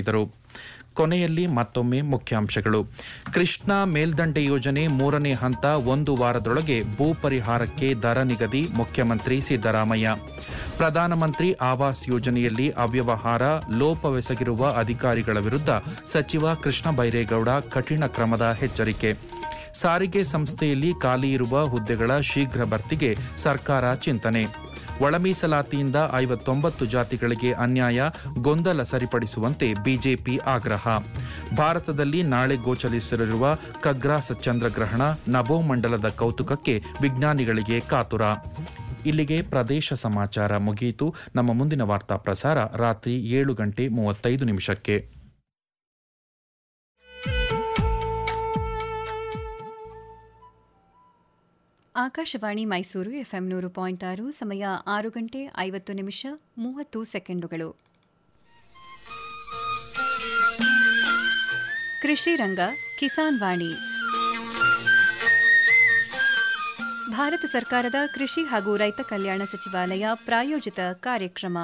ಹೇಳಿದರು ಕೊನೆಯಲ್ಲಿ ಮತ್ತೊಮ್ಮೆ ಮುಖ್ಯಾಂಶಗಳು ಕೃಷ್ಣಾ ಮೇಲ್ದಂಡೆ ಯೋಜನೆ ಮೂರನೇ ಹಂತ ಒಂದು ವಾರದೊಳಗೆ ಭೂ ಪರಿಹಾರಕ್ಕೆ ದರ ನಿಗದಿ ಮುಖ್ಯಮಂತ್ರಿ ಸಿದ್ದರಾಮಯ್ಯ ಪ್ರಧಾನಮಂತ್ರಿ ಆವಾಸ್ ಯೋಜನೆಯಲ್ಲಿ ಅವ್ಯವಹಾರ ಲೋಪವೆಸಗಿರುವ ಅಧಿಕಾರಿಗಳ ವಿರುದ್ಧ ಸಚಿವ ಕೃಷ್ಣ ಬೈರೇಗೌಡ ಕಠಿಣ ಕ್ರಮದ ಎಚ್ಚರಿಕೆ ಸಾರಿಗೆ ಸಂಸ್ಥೆಯಲ್ಲಿ ಖಾಲಿ ಇರುವ ಹುದ್ದೆಗಳ ಶೀಘ್ರ ಭರ್ತಿಗೆ ಸರ್ಕಾರ ಚಿಂತನೆ ಒಳ ಮೀಸಲಾತಿಯಿಂದ ಐವತ್ತೊಂಬತ್ತು ಜಾತಿಗಳಿಗೆ ಅನ್ಯಾಯ ಗೊಂದಲ ಸರಿಪಡಿಸುವಂತೆ ಬಿಜೆಪಿ ಆಗ್ರಹ ಭಾರತದಲ್ಲಿ ನಾಳೆ ಗೋಚರಿಸಲಿರುವ ಖಗ್ರಾಸ ಚಂದ್ರಗ್ರಹಣ ನಭೋಮಂಡಲದ ಕೌತುಕಕ್ಕೆ ವಿಜ್ಞಾನಿಗಳಿಗೆ ಕಾತುರ ಇಲ್ಲಿಗೆ ಪ್ರದೇಶ ಸಮಾಚಾರ ಮುಗಿಯಿತು ನಮ್ಮ ಮುಂದಿನ ವಾರ್ತಾ ಪ್ರಸಾರ ರಾತ್ರಿ ಏಳು ಗಂಟೆ ಮೂವತ್ತೈದು ನಿಮಿಷಕ್ಕೆ ಆಕಾಶವಾಣಿ ಮೈಸೂರು ಎಫ್ಎಂ ನೂರು ಪಾಯಿಂಟ್ ಆರು ಸಮಯ ಆರು ಗಂಟೆ ಐವತ್ತು ನಿಮಿಷ ಮೂವತ್ತು ಸೆಕೆಂಡುಗಳು ಕೃಷಿ ರಂಗ ಕಿಸಾನ್ ವಾಣಿ ಭಾರತ ಸರ್ಕಾರದ ಕೃಷಿ ಹಾಗೂ ರೈತ ಕಲ್ಯಾಣ ಸಚಿವಾಲಯ ಪ್ರಾಯೋಜಿತ ಕಾರ್ಯಕ್ರಮ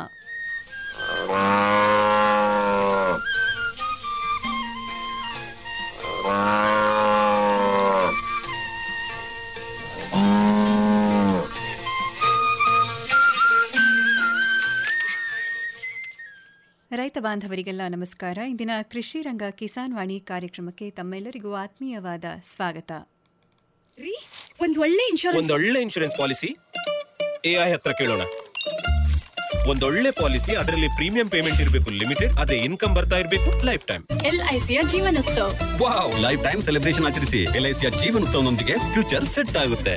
ರೈತ ಬಾಂಧವರಿಗೆಲ್ಲ ನಮಸ್ಕಾರ ಇಂದಿನ ಕೃಷಿ ರಂಗ ಕಿಸಾನ್ ವಾಣಿ ಕಾರ್ಯಕ್ರಮಕ್ಕೆ ತಮ್ಮೆಲ್ಲರಿಗೂ ಆತ್ಮೀಯವಾದ ಸ್ವಾಗತ ರೀ ಒಂದ್ ಒಳ್ಳೆ ಇನ್ಶೂರೆನ್ಸ್ ಒಂದೊಳ್ಳೆ ಇನ್ಶೂರೆನ್ಸ್ ಪಾಲಿಸಿ ಎಐ ಹತ್ರ ಕೇಳೋಣ ಒಂದೊಳ್ಳೆ ಪಾಲಿಸಿ ಅದರಲ್ಲಿ ಪ್ರೀಮಿಯಂ ಪೇಮೆಂಟ್ ಇರಬೇಕು ಲಿಮಿಟೆಡ್ ಅದೇ ಇನ್ಕಮ್ ಬರ್ತಾ ಇರಬೇಕು ಲೈಫ್ ಟೈಮ್ ಎಲ್ಐಸಿಯ Jeevanotsav wow lifetime celebration ಆಚರಿಸಿ ಎಲ್ಐಸಿಯ ಜೀವನ ಉತ್ಸವನೊಂದಿಗೆ ಫ್ಯೂಚರ್ ಸೆಟ್ ಆಗುತ್ತೆ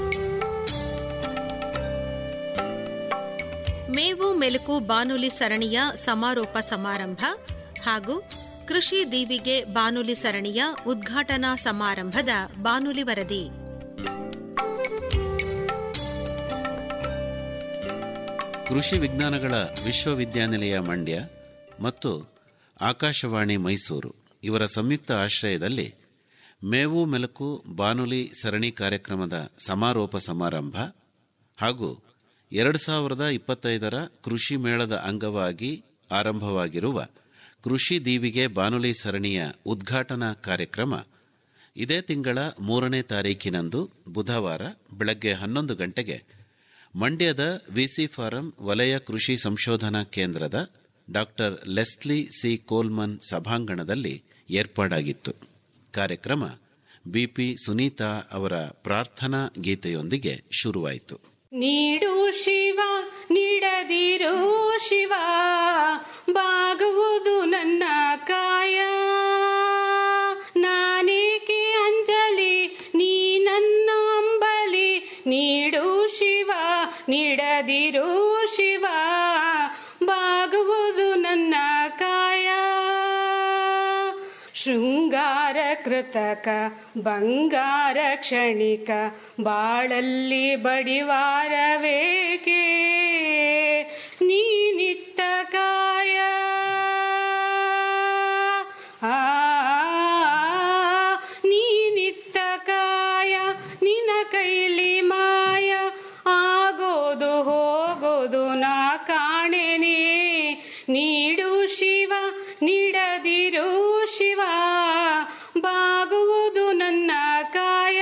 ಮೇವು ಮೆಲುಕು ಬಾನುಲಿ ಸರಣಿಯ ಸಮಾರೋಪ ಸಮಾರಂಭ ಹಾಗೂ ಕೃಷಿ ದೀವಿಗೆ ಬಾನುಲಿ ಸರಣಿಯ ಉದ್ಘಾಟನಾ ಸಮಾರಂಭದ ಬಾನುಲಿ ವರದಿ ಕೃಷಿ ವಿಜ್ಞಾನಗಳ ವಿಶ್ವವಿದ್ಯಾನಿಲಯ ಮಂಡ್ಯ ಮತ್ತು ಆಕಾಶವಾಣಿ ಮೈಸೂರು ಇವರ ಸಂಯುಕ್ತ ಆಶ್ರಯದಲ್ಲಿ ಮೇವು ಮೆಲುಕು ಬಾನುಲಿ ಸರಣಿ ಕಾರ್ಯಕ್ರಮದ ಸಮಾರೋಪ ಸಮಾರಂಭ ಹಾಗೂ ಎರಡು ಸಾವಿರದ ಇಪ್ಪತ್ತೈದರ ಕೃಷಿ ಮೇಳದ ಅಂಗವಾಗಿ ಆರಂಭವಾಗಿರುವ ಕೃಷಿ ದೀವಿಗೆ ಬಾನುಲಿ ಸರಣಿಯ ಉದ್ಘಾಟನಾ ಕಾರ್ಯಕ್ರಮ ಇದೇ ತಿಂಗಳ ಮೂರನೇ ತಾರೀಕಿನಂದು ಬುಧವಾರ ಬೆಳಗ್ಗೆ ಹನ್ನೊಂದು ಗಂಟೆಗೆ ಮಂಡ್ಯದ ವಿಸಿ ಫಾರಂ ವಲಯ ಕೃಷಿ ಸಂಶೋಧನಾ ಕೇಂದ್ರದ ಡಾಕ್ಟರ್ ಲೆಸ್ಲಿ ಸಿ ಕೋಲ್ಮನ್ ಸಭಾಂಗಣದಲ್ಲಿ ಏರ್ಪಾಡಾಗಿತ್ತು ಕಾರ್ಯಕ್ರಮ ಬಿಪಿ ಸುನೀತಾ ಅವರ ಪ್ರಾರ್ಥನಾ ಗೀತೆಯೊಂದಿಗೆ ಶುರುವಾಯಿತು ನೀಡು ಶಿವ ನೀಡದಿರು ಶಿವ ಬಾಗುವುದು ನನ್ನ ಕಾಯ ನಾನೇಕೆ ಅಂಜಲಿ ನೀ ನನ್ನ ಅಂಬಲಿ ನೀಡು ಶಿವ ನೀಡದಿರು ಶಿವ ಬಾಗುವುದು ನನ್ನ ಕಾಯ ಶೃಂಗಾರ ಕೃತಕ ಬಂಗಾರ ಕ್ಷಣಿಕ ಬಾಳಲ್ಲಿ ಬಡಿವಾರವೇಕೆ ನೀನಿಟ್ಟ ಕಾಯ ಆ ನೀನಿಟ್ಟ ಕಾಯ ನಿನ್ನ ಕೈಲಿ ಮಾಯ ಆಗೋದು ಹೋಗೋದು ನಾ ಕಾಣೆನೆ ನೀಡು ಶಿವ ನೀಡದಿರು ಶಿವ ಬಾಗುವುದು ನನ್ನ ಕಾಯ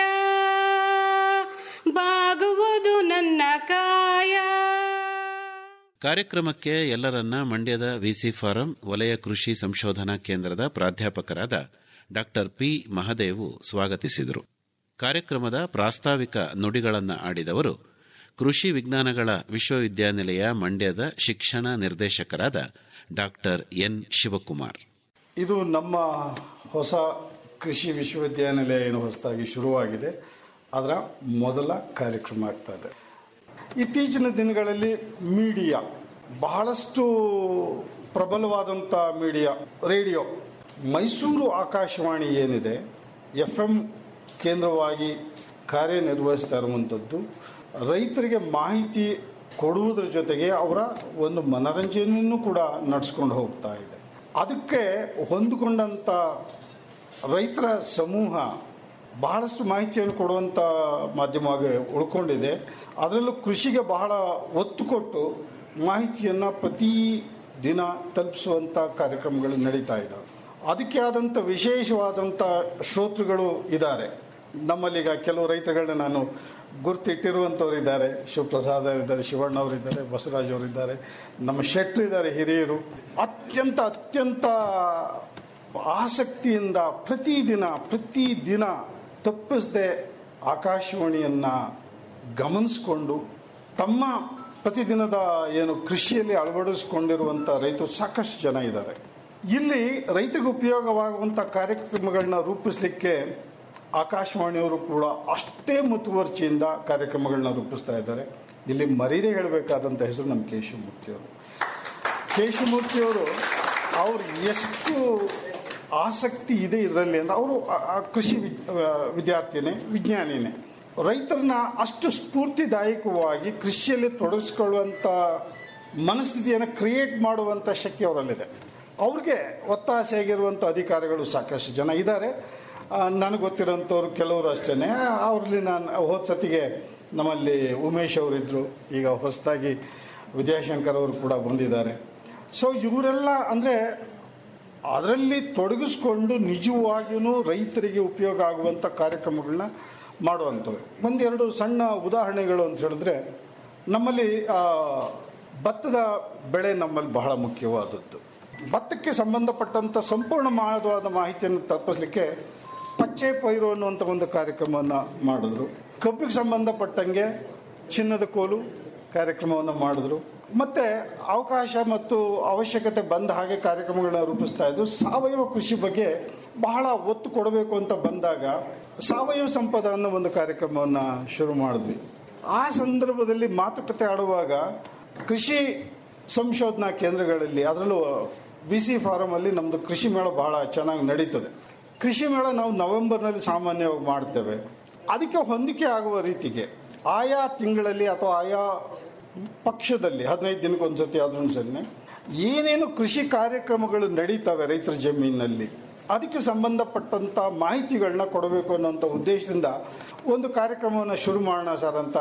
ಬಾಗುವುದು ನನ್ನ ಕಾಯ ಕಾರ್ಯಕ್ರಮಕ್ಕೆ ಎಲ್ಲರನ್ನ ಮಂಡ್ಯದ ವಿಸಿ ಫಾರಂ ವಲಯ ಕೃಷಿ ಸಂಶೋಧನಾ ಕೇಂದ್ರದ ಪ್ರಾಧ್ಯಾಪಕರಾದ ಡಾಕ್ಟರ್ ಪಿ ಮಹದೇವು ಸ್ವಾಗತಿಸಿದರು ಕಾರ್ಯಕ್ರಮದ ಪ್ರಾಸ್ತಾವಿಕ ನುಡಿಗಳನ್ನು ಆಡಿದವರು ಕೃಷಿ ವಿಜ್ಞಾನಗಳ ವಿಶ್ವವಿದ್ಯಾನಿಲಯ ಮಂಡ್ಯದ ಶಿಕ್ಷಣ ನಿರ್ದೇಶಕರಾದ ಡಾಕ್ಟರ್ ಎನ್ ಶಿವಕುಮಾರ್ ಇದು ನಮ್ಮ ಹೊಸ ಕೃಷಿ ವಿಶ್ವವಿದ್ಯಾನಿಲಯ ಏನು ಹೊಸದಾಗಿ ಶುರುವಾಗಿದೆ ಅದರ ಮೊದಲ ಕಾರ್ಯಕ್ರಮ ಆಗ್ತಾ ಇದೆ ಇತ್ತೀಚಿನ ದಿನಗಳಲ್ಲಿ ಮೀಡಿಯಾ ಬಹಳಷ್ಟು ಪ್ರಬಲವಾದಂಥ ಮೀಡಿಯಾ ರೇಡಿಯೋ ಮೈಸೂರು ಆಕಾಶವಾಣಿ ಏನಿದೆ ಎಫ್ ಎಂ ಕೇಂದ್ರವಾಗಿ ಕಾರ್ಯನಿರ್ವಹಿಸ್ತಾ ಇರುವಂಥದ್ದು ರೈತರಿಗೆ ಮಾಹಿತಿ ಕೊಡುವುದರ ಜೊತೆಗೆ ಅವರ ಒಂದು ಮನರಂಜನೆಯನ್ನು ಕೂಡ ನಡೆಸ್ಕೊಂಡು ಹೋಗ್ತಾ ಇದೆ ಅದಕ್ಕೆ ಹೊಂದಿಕೊಂಡಂಥ ರೈತರ ಸಮೂಹ ಬಹಳಷ್ಟು ಮಾಹಿತಿಯನ್ನು ಕೊಡುವಂಥ ಮಾಧ್ಯಮವಾಗಿ ಉಳ್ಕೊಂಡಿದೆ ಅದರಲ್ಲೂ ಕೃಷಿಗೆ ಬಹಳ ಒತ್ತು ಕೊಟ್ಟು ಮಾಹಿತಿಯನ್ನು ಪ್ರತಿ ದಿನ ತಲುಪಿಸುವಂಥ ಕಾರ್ಯಕ್ರಮಗಳು ನಡೀತಾ ಇದ್ದಾವೆ ಅದಕ್ಕೆ ಆದಂಥ ವಿಶೇಷವಾದಂಥ ಶ್ರೋತೃಗಳು ಇದ್ದಾರೆ ನಮ್ಮಲ್ಲೀಗ ಕೆಲವು ರೈತಗಳನ್ನ ನಾನು ಗುರ್ತಿಟ್ಟಿರುವಂಥವ್ರು ಇದ್ದಾರೆ ಶಿವಪ್ರಸಾದ್ ಇದ್ದಾರೆ ಶಿವಣ್ಣ ಅವರಿದ್ದಾರೆ ಬಸವರಾಜ್ ಅವರಿದ್ದಾರೆ ನಮ್ಮ ಶೆಟ್ರು ಇದ್ದಾರೆ ಹಿರಿಯರು ಅತ್ಯಂತ ಅತ್ಯಂತ ಆಸಕ್ತಿಯಿಂದ ಪ್ರತಿದಿನ ಪ್ರತಿದಿನ ತಪ್ಪಿಸದೆ ಆಕಾಶವಾಣಿಯನ್ನು ಗಮನಿಸಿಕೊಂಡು ತಮ್ಮ ಪ್ರತಿದಿನದ ಏನು ಕೃಷಿಯಲ್ಲಿ ಅಳವಡಿಸಿಕೊಂಡಿರುವಂಥ ರೈತರು ಸಾಕಷ್ಟು ಜನ ಇದ್ದಾರೆ ಇಲ್ಲಿ ರೈತರಿಗೆ ಉಪಯೋಗವಾಗುವಂಥ ಕಾರ್ಯಕ್ರಮಗಳನ್ನ ರೂಪಿಸಲಿಕ್ಕೆ ಆಕಾಶವಾಣಿಯವರು ಕೂಡ ಅಷ್ಟೇ ಮುತುವರ್ಜಿಯಿಂದ ಕಾರ್ಯಕ್ರಮಗಳನ್ನ ರೂಪಿಸ್ತಾ ಇದ್ದಾರೆ ಇಲ್ಲಿ ಮರೀದೇ ಹೇಳಬೇಕಾದಂಥ ಹೆಸರು ನಮ್ಮ ಕೇಶವಮೂರ್ತಿಯವರು ಕೇಶವಮೂರ್ತಿಯವರು ಅವ್ರು ಎಷ್ಟು ಆಸಕ್ತಿ ಇದೆ ಇದರಲ್ಲಿ ಅಂದರೆ ಅವರು ಆ- ಆ ಕೃಷಿ ವಿದ್- ಆ, ವಿದ್ಯಾರ್ಥಿನೇ ವಿಜ್ಞಾನಿನೇ ರೈತರನ್ನ ಅಷ್ಟು ಸ್ಫೂರ್ತಿದಾಯಕವಾಗಿ ಕೃಷಿಯಲ್ಲಿ ತೊಡಗಿಸ್ಕೊಳ್ಳುವಂಥ ಮನಸ್ಥಿತಿಯನ್ನು ಕ್ರಿಯೇಟ್ ಮಾಡುವಂಥ ಶಕ್ತಿ ಅವರಲ್ಲಿದೆ ಅವ್ರಿಗೆ ಒತ್ತಾಸೆಯಾಗಿರುವಂಥ ಅಧಿಕಾರಿಗಳು ಸಾಕಷ್ಟು ಜನ ಇದ್ದಾರೆ ನನಗೆ ಗೊತ್ತಿರೋಂಥವ್ರು ಕೆಲವರು ಅಷ್ಟೇ ಅವ್ರಲ್ಲಿ ನಾನು ಹೋದ ಸತಿಗೆ ನಮ್ಮಲ್ಲಿ ಉಮೇಶ್ ಅವರಿದ್ದರು ಈಗ ಹೊಸದಾಗಿ ವಿದ್ಯಾಶಂಕರ್ ಅವರು ಕೂಡ ಬಂದಿದ್ದಾರೆ ಸೊ ಇವರೆಲ್ಲ ಅಂದರೆ ಅದರಲ್ಲಿ ತೊಡಗಿಸ್ಕೊಂಡು ನಿಜವಾಗಿಯೂ ರೈತರಿಗೆ ಉಪಯೋಗ ಆಗುವಂಥ ಕಾರ್ಯಕ್ರಮಗಳನ್ನ ಮಾಡುವಂಥವ್ರು ಒಂದೆರಡು ಸಣ್ಣ ಉದಾಹರಣೆಗಳು ಅಂತ ಹೇಳಿದ್ರೆ ನಮ್ಮಲ್ಲಿ ಆ, ಭತ್ತದ ಬೆಳೆ ನಮ್ಮಲ್ಲಿ ಬಹಳ ಮುಖ್ಯವಾದದ್ದು ಭತ್ತಕ್ಕೆ ಸಂಬಂಧಪಟ್ಟಂಥ ಸಂಪೂರ್ಣವಾದ ಮಾಹಿತಿಯನ್ನು ತಲುಪಿಸ್ಲಿಕ್ಕೆ ಪಚ್ಚೆ ಪೈರು ಅನ್ನುವಂಥ ಒಂದು ಕಾರ್ಯಕ್ರಮವನ್ನು ಮಾಡಿದ್ರು ಕಬ್ಬಿಗೆ ಸಂಬಂಧಪಟ್ಟಂಗೆ ಚಿನ್ನದ ಕೋಲು ಕಾರ್ಯಕ್ರಮವನ್ನು ಮಾಡಿದ್ರು ಮತ್ತೆ ಅವಕಾಶ ಮತ್ತು ಅವಶ್ಯಕತೆ ಬಂದ ಹಾಗೆ ಕಾರ್ಯಕ್ರಮಗಳನ್ನ ರೂಪಿಸ್ತಾ ಇದ್ರು ಸಾವಯವ ಕೃಷಿ ಬಗ್ಗೆ ಬಹಳ ಒತ್ತು ಕೊಡಬೇಕು ಅಂತ ಬಂದಾಗ ಸಾವಯವ ಸಂಪದ ಅನ್ನೋ ಒಂದು ಕಾರ್ಯಕ್ರಮವನ್ನು ಶುರು ಮಾಡಿದ್ವಿ ಆ ಸಂದರ್ಭದಲ್ಲಿ ಮಾತುಕತೆ ಆಡುವಾಗ ಕೃಷಿ ಸಂಶೋಧನಾ ಕೇಂದ್ರಗಳಲ್ಲಿ ಅದರಲ್ಲೂ ಬಿ ಸಿ ಫಾರಮಲ್ಲಿ ನಮ್ಮದು ಕೃಷಿ ಮೇಳ ಬಹಳ ಚೆನ್ನಾಗಿ ನಡೀತದೆ ಕೃಷಿ ಮೇಳ ನಾವು ನವೆಂಬರ್ನಲ್ಲಿ ಸಾಮಾನ್ಯವಾಗಿ ಮಾಡ್ತೇವೆ ಅದಕ್ಕೆ ಹೊಂದಿಕೆ ಆಗುವ ರೀತಿಗೆ ಆಯಾ ತಿಂಗಳಲ್ಲಿ ಅಥವಾ ಆಯಾ ಪಕ್ಷದಲ್ಲಿ ಹದಿನೈದು ದಿನಕ್ಕೊಂದ್ಸತಿ ಆದ್ರೂ ಸರಿ ಏನೇನು ಕೃಷಿ ಕಾರ್ಯಕ್ರಮಗಳು ನಡೀತವೆ ರೈತರ ಜಮೀನಿನಲ್ಲಿ ಅದಕ್ಕೆ ಸಂಬಂಧಪಟ್ಟಂಥ ಮಾಹಿತಿಗಳನ್ನ ಕೊಡಬೇಕು ಅನ್ನೋಂಥ ಉದ್ದೇಶದಿಂದ ಒಂದು ಕಾರ್ಯಕ್ರಮವನ್ನು ಶುರು ಮಾಡೋಣ ಸರ್ ಅಂತ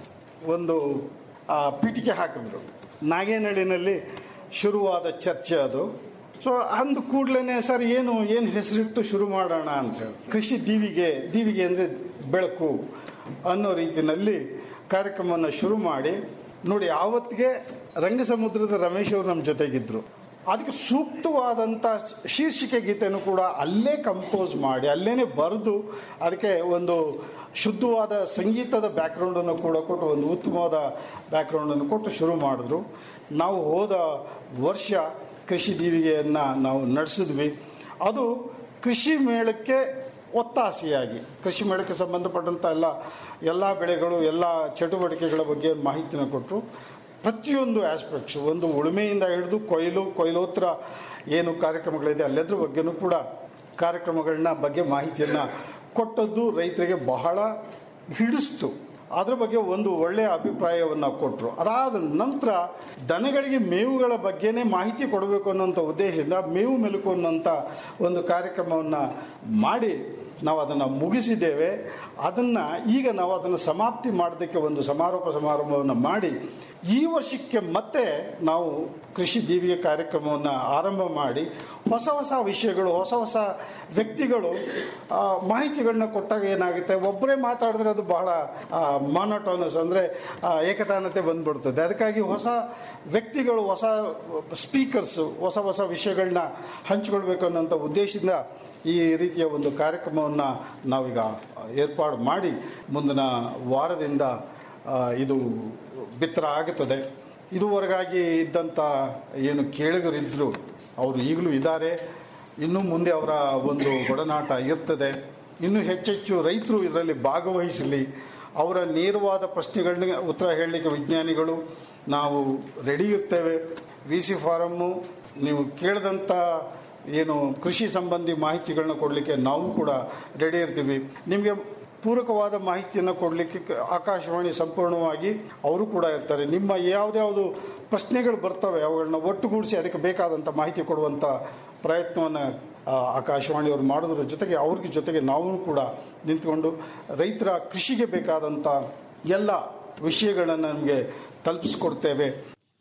ಒಂದು ಆ, ಪೀಠಿಕೆ ಹಾಕಿದ್ರು ನಾಗೇನಹಳ್ಳಿನಲ್ಲಿ ಶುರುವಾದ ಚರ್ಚೆ ಅದು ಸೊ ಅಂದ ಕೂಡಲೇ ಸರ್ ಏನು ಏನು ಹೆಸರಿಟ್ಟು ಶುರು ಮಾಡೋಣ ಅಂತ ಹೇಳಿ ಕೃಷಿ ದೀವಿಗೆ ದೀವಿಗೆ ಅಂದರೆ ಬೆಳಕು ಅನ್ನೋ ರೀತಿಯಲ್ಲಿ ಕಾರ್ಯಕ್ರಮವನ್ನು ಶುರು ಮಾಡಿ ನೋಡಿ ಆವತ್ತಿಗೆ ರಂಗಸಮುದ್ರದ ರಮೇಶ್ ಅವರು ನಮ್ಮ ಜೊತೆಗಿದ್ರು ಅದಕ್ಕೆ ಸೂಕ್ತವಾದಂಥ ಶೀರ್ಷಿಕೆ ಗೀತೆಯನ್ನು ಕೂಡ ಅಲ್ಲೇ ಕಂಪೋಸ್ ಮಾಡಿ ಅಲ್ಲೇನೆ ಬರೆದು ಅದಕ್ಕೆ ಒಂದು ಶುದ್ಧವಾದ ಸಂಗೀತದ ಬ್ಯಾಕ್ಗ್ರೌಂಡನ್ನು ಕೂಡ ಕೊಟ್ಟು ಒಂದು ಉತ್ತಮವಾದ ಬ್ಯಾಕ್ಗ್ರೌಂಡನ್ನು ಕೊಟ್ಟು ಶುರು ಮಾಡಿದ್ರು ನಾವು ಹೋದ ವರ್ಷ ಕೃಷಿ ದೀವಿಗೆಯನ್ನು ನಾವು ನಡೆಸಿದ್ವಿ ಅದು ಕೃಷಿ ಮೇಳಕ್ಕೆ ಒತ್ತಾಸೆಯಾಗಿ ಕೃಷಿ ಮೇಳಕ್ಕೆ ಸಂಬಂಧಪಟ್ಟಂಥ ಎಲ್ಲ ಎಲ್ಲ ಬೆಳೆಗಳು ಎಲ್ಲ ಚಟುವಟಿಕೆಗಳ ಬಗ್ಗೆ ಮಾಹಿತಿನ ಕೊಟ್ಟರು ಪ್ರತಿಯೊಂದು ಆಸ್ಪೆಕ್ಟ್ಸ್ ಒಂದು ಉಳುಮೆಯಿಂದ ಹಿಡಿದು ಕೊಯ್ಲು ಕೊಯ್ಲೋತ್ತರ ಏನು ಕಾರ್ಯಕ್ರಮಗಳಿದೆ ಅಲ್ಲೆದ್ರ ಬಗ್ಗೆನೂ ಕೂಡ ಕಾರ್ಯಕ್ರಮಗಳನ್ನ ಬಗ್ಗೆ ಮಾಹಿತಿಯನ್ನು ಕೊಟ್ಟದ್ದು ರೈತರಿಗೆ ಬಹಳ ಹಿಡಿಸ್ತು ಅದ್ರ ಬಗ್ಗೆ ಒಂದು ಒಳ್ಳೆಯ ಅಭಿಪ್ರಾಯವನ್ನು ಕೊಟ್ಟರು ಅದಾದ ನಂತರ ದನಗಳಿಗೆ ಮೇವುಗಳ ಬಗ್ಗೆನೇ ಮಾಹಿತಿ ಕೊಡಬೇಕು ಅನ್ನೋಂಥ ಉದ್ದೇಶದಿಂದ ಮೇವು ಮೆಲುಕು ಅನ್ನೋಂಥ ಒಂದು ಕಾರ್ಯಕ್ರಮವನ್ನು ಮಾಡಿ ನಾವು ಅದನ್ನು ಮುಗಿಸಿದ್ದೇವೆ ಅದನ್ನು ಈಗ ನಾವು ಅದನ್ನು ಸಮಾಪ್ತಿ ಮಾಡೋದಕ್ಕೆ ಒಂದು ಸಮಾರೋಪ ಸಮಾರಂಭವನ್ನು ಮಾಡಿ ಈ ವರ್ಷಕ್ಕೆ ಮತ್ತೆ ನಾವು ಕೃಷಿ ದೀವಿಗೆ ಕಾರ್ಯಕ್ರಮವನ್ನು ಆರಂಭ ಮಾಡಿ ಹೊಸ ಹೊಸ ವಿಷಯಗಳು ಹೊಸ ಹೊಸ ವ್ಯಕ್ತಿಗಳು ಆ, ಮಾಹಿತಿಗಳನ್ನ ಕೊಟ್ಟಾಗ ಏನಾಗುತ್ತೆ ಒಬ್ಬರೇ ಮಾತಾಡಿದ್ರೆ ಅದು ಬಹಳ ಮಾನೋಟೋನಸ್ ಅಂದರೆ ಏಕತಾನತೆ ಬಂದ್ಬಿಡ್ತದೆ ಅದಕ್ಕಾಗಿ ಹೊಸ ವ್ಯಕ್ತಿಗಳು ಹೊಸ ಸ್ಪೀಕರ್ಸು ಹೊಸ ಹೊಸ ವಿಷಯಗಳನ್ನ ಹಂಚಿಕೊಳ್ಬೇಕು ಅನ್ನೋಂಥ ಉದ್ದೇಶದಿಂದ ಈ ರೀತಿಯ ಒಂದು ಕಾರ್ಯಕ್ರಮವನ್ನು ನಾವೀಗ ಏರ್ಪಾಡು ಮಾಡಿ ಮುಂದಿನ ವಾರದಿಂದ ಆ, ಇದು ಬಿತ್ತರ ಆಗುತ್ತದೆ ಇದುವರೆಗಾಗಿ ಇದ್ದಂಥ ಏನು ಕೇಳುಗರಿದ್ದರು ಅವರು ಈಗಲೂ ಇದ್ದಾರೆ ಇನ್ನು ಮುಂದೆ ಅವರ ಒಂದು ಒಡನಾಟ ಇರ್ತದೆ ಇನ್ನೂ ಹೆಚ್ಚೆಚ್ಚು ರೈತರು ಇದರಲ್ಲಿ ಭಾಗವಹಿಸಲಿ ಅವರ ನೇರವಾದ ಪ್ರಶ್ನೆಗಳನ್ನ ಉತ್ತರ ಹೇಳಲಿಕ್ಕೆ ವಿಜ್ಞಾನಿಗಳು ನಾವು ರೆಡಿ ಇರ್ತೇವೆ ವಿ ಸಿ ಫಾರಮ್ಮು ನೀವು ಕೇಳಿದಂಥ ಏನು ಕೃಷಿ ಸಂಬಂಧಿ ಮಾಹಿತಿಗಳನ್ನ ಕೊಡಲಿಕ್ಕೆ ನಾವು ಕೂಡ ರೆಡಿ ಇರ್ತೀವಿ ನಿಮಗೆ ಪೂರಕವಾದ ಮಾಹಿತಿಯನ್ನು ಕೊಡಲಿಕ್ಕೆ ಕ- ಆಕಾಶವಾಣಿ ಸಂಪೂರ್ಣವಾಗಿ ಅವರು ಕೂಡ ಇರ್ತಾರೆ ನಿಮ್ಮ ಯಾವುದ್ಯಾವುದು ಪ್ರಶ್ನೆಗಳು ಬರ್ತವೆ ಅವುಗಳನ್ನ ಒಟ್ಟುಗೂಡಿಸಿ ಅದಕ್ಕೆ ಬೇಕಾದಂಥ ಮಾಹಿತಿ ಕೊಡುವಂಥ ಪ್ರಯತ್ನವನ್ನು ಆ, ಆಕಾಶವಾಣಿಯವರು ಮಾಡೋದ್ರ ಜೊತೆಗೆ ಅವ್ರಿಗೆ ಜೊತೆಗೆ ನಾವು ಕೂಡ ನಿಂತ್ಕೊಂಡು ರೈತರ ಕೃಷಿಗೆ ಬೇಕಾದಂಥ ಎಲ್ಲ ವಿಷಯಗಳನ್ನು ನಮಗೆ ತಲುಪಿಸ್ಕೊಡ್ತೇವೆ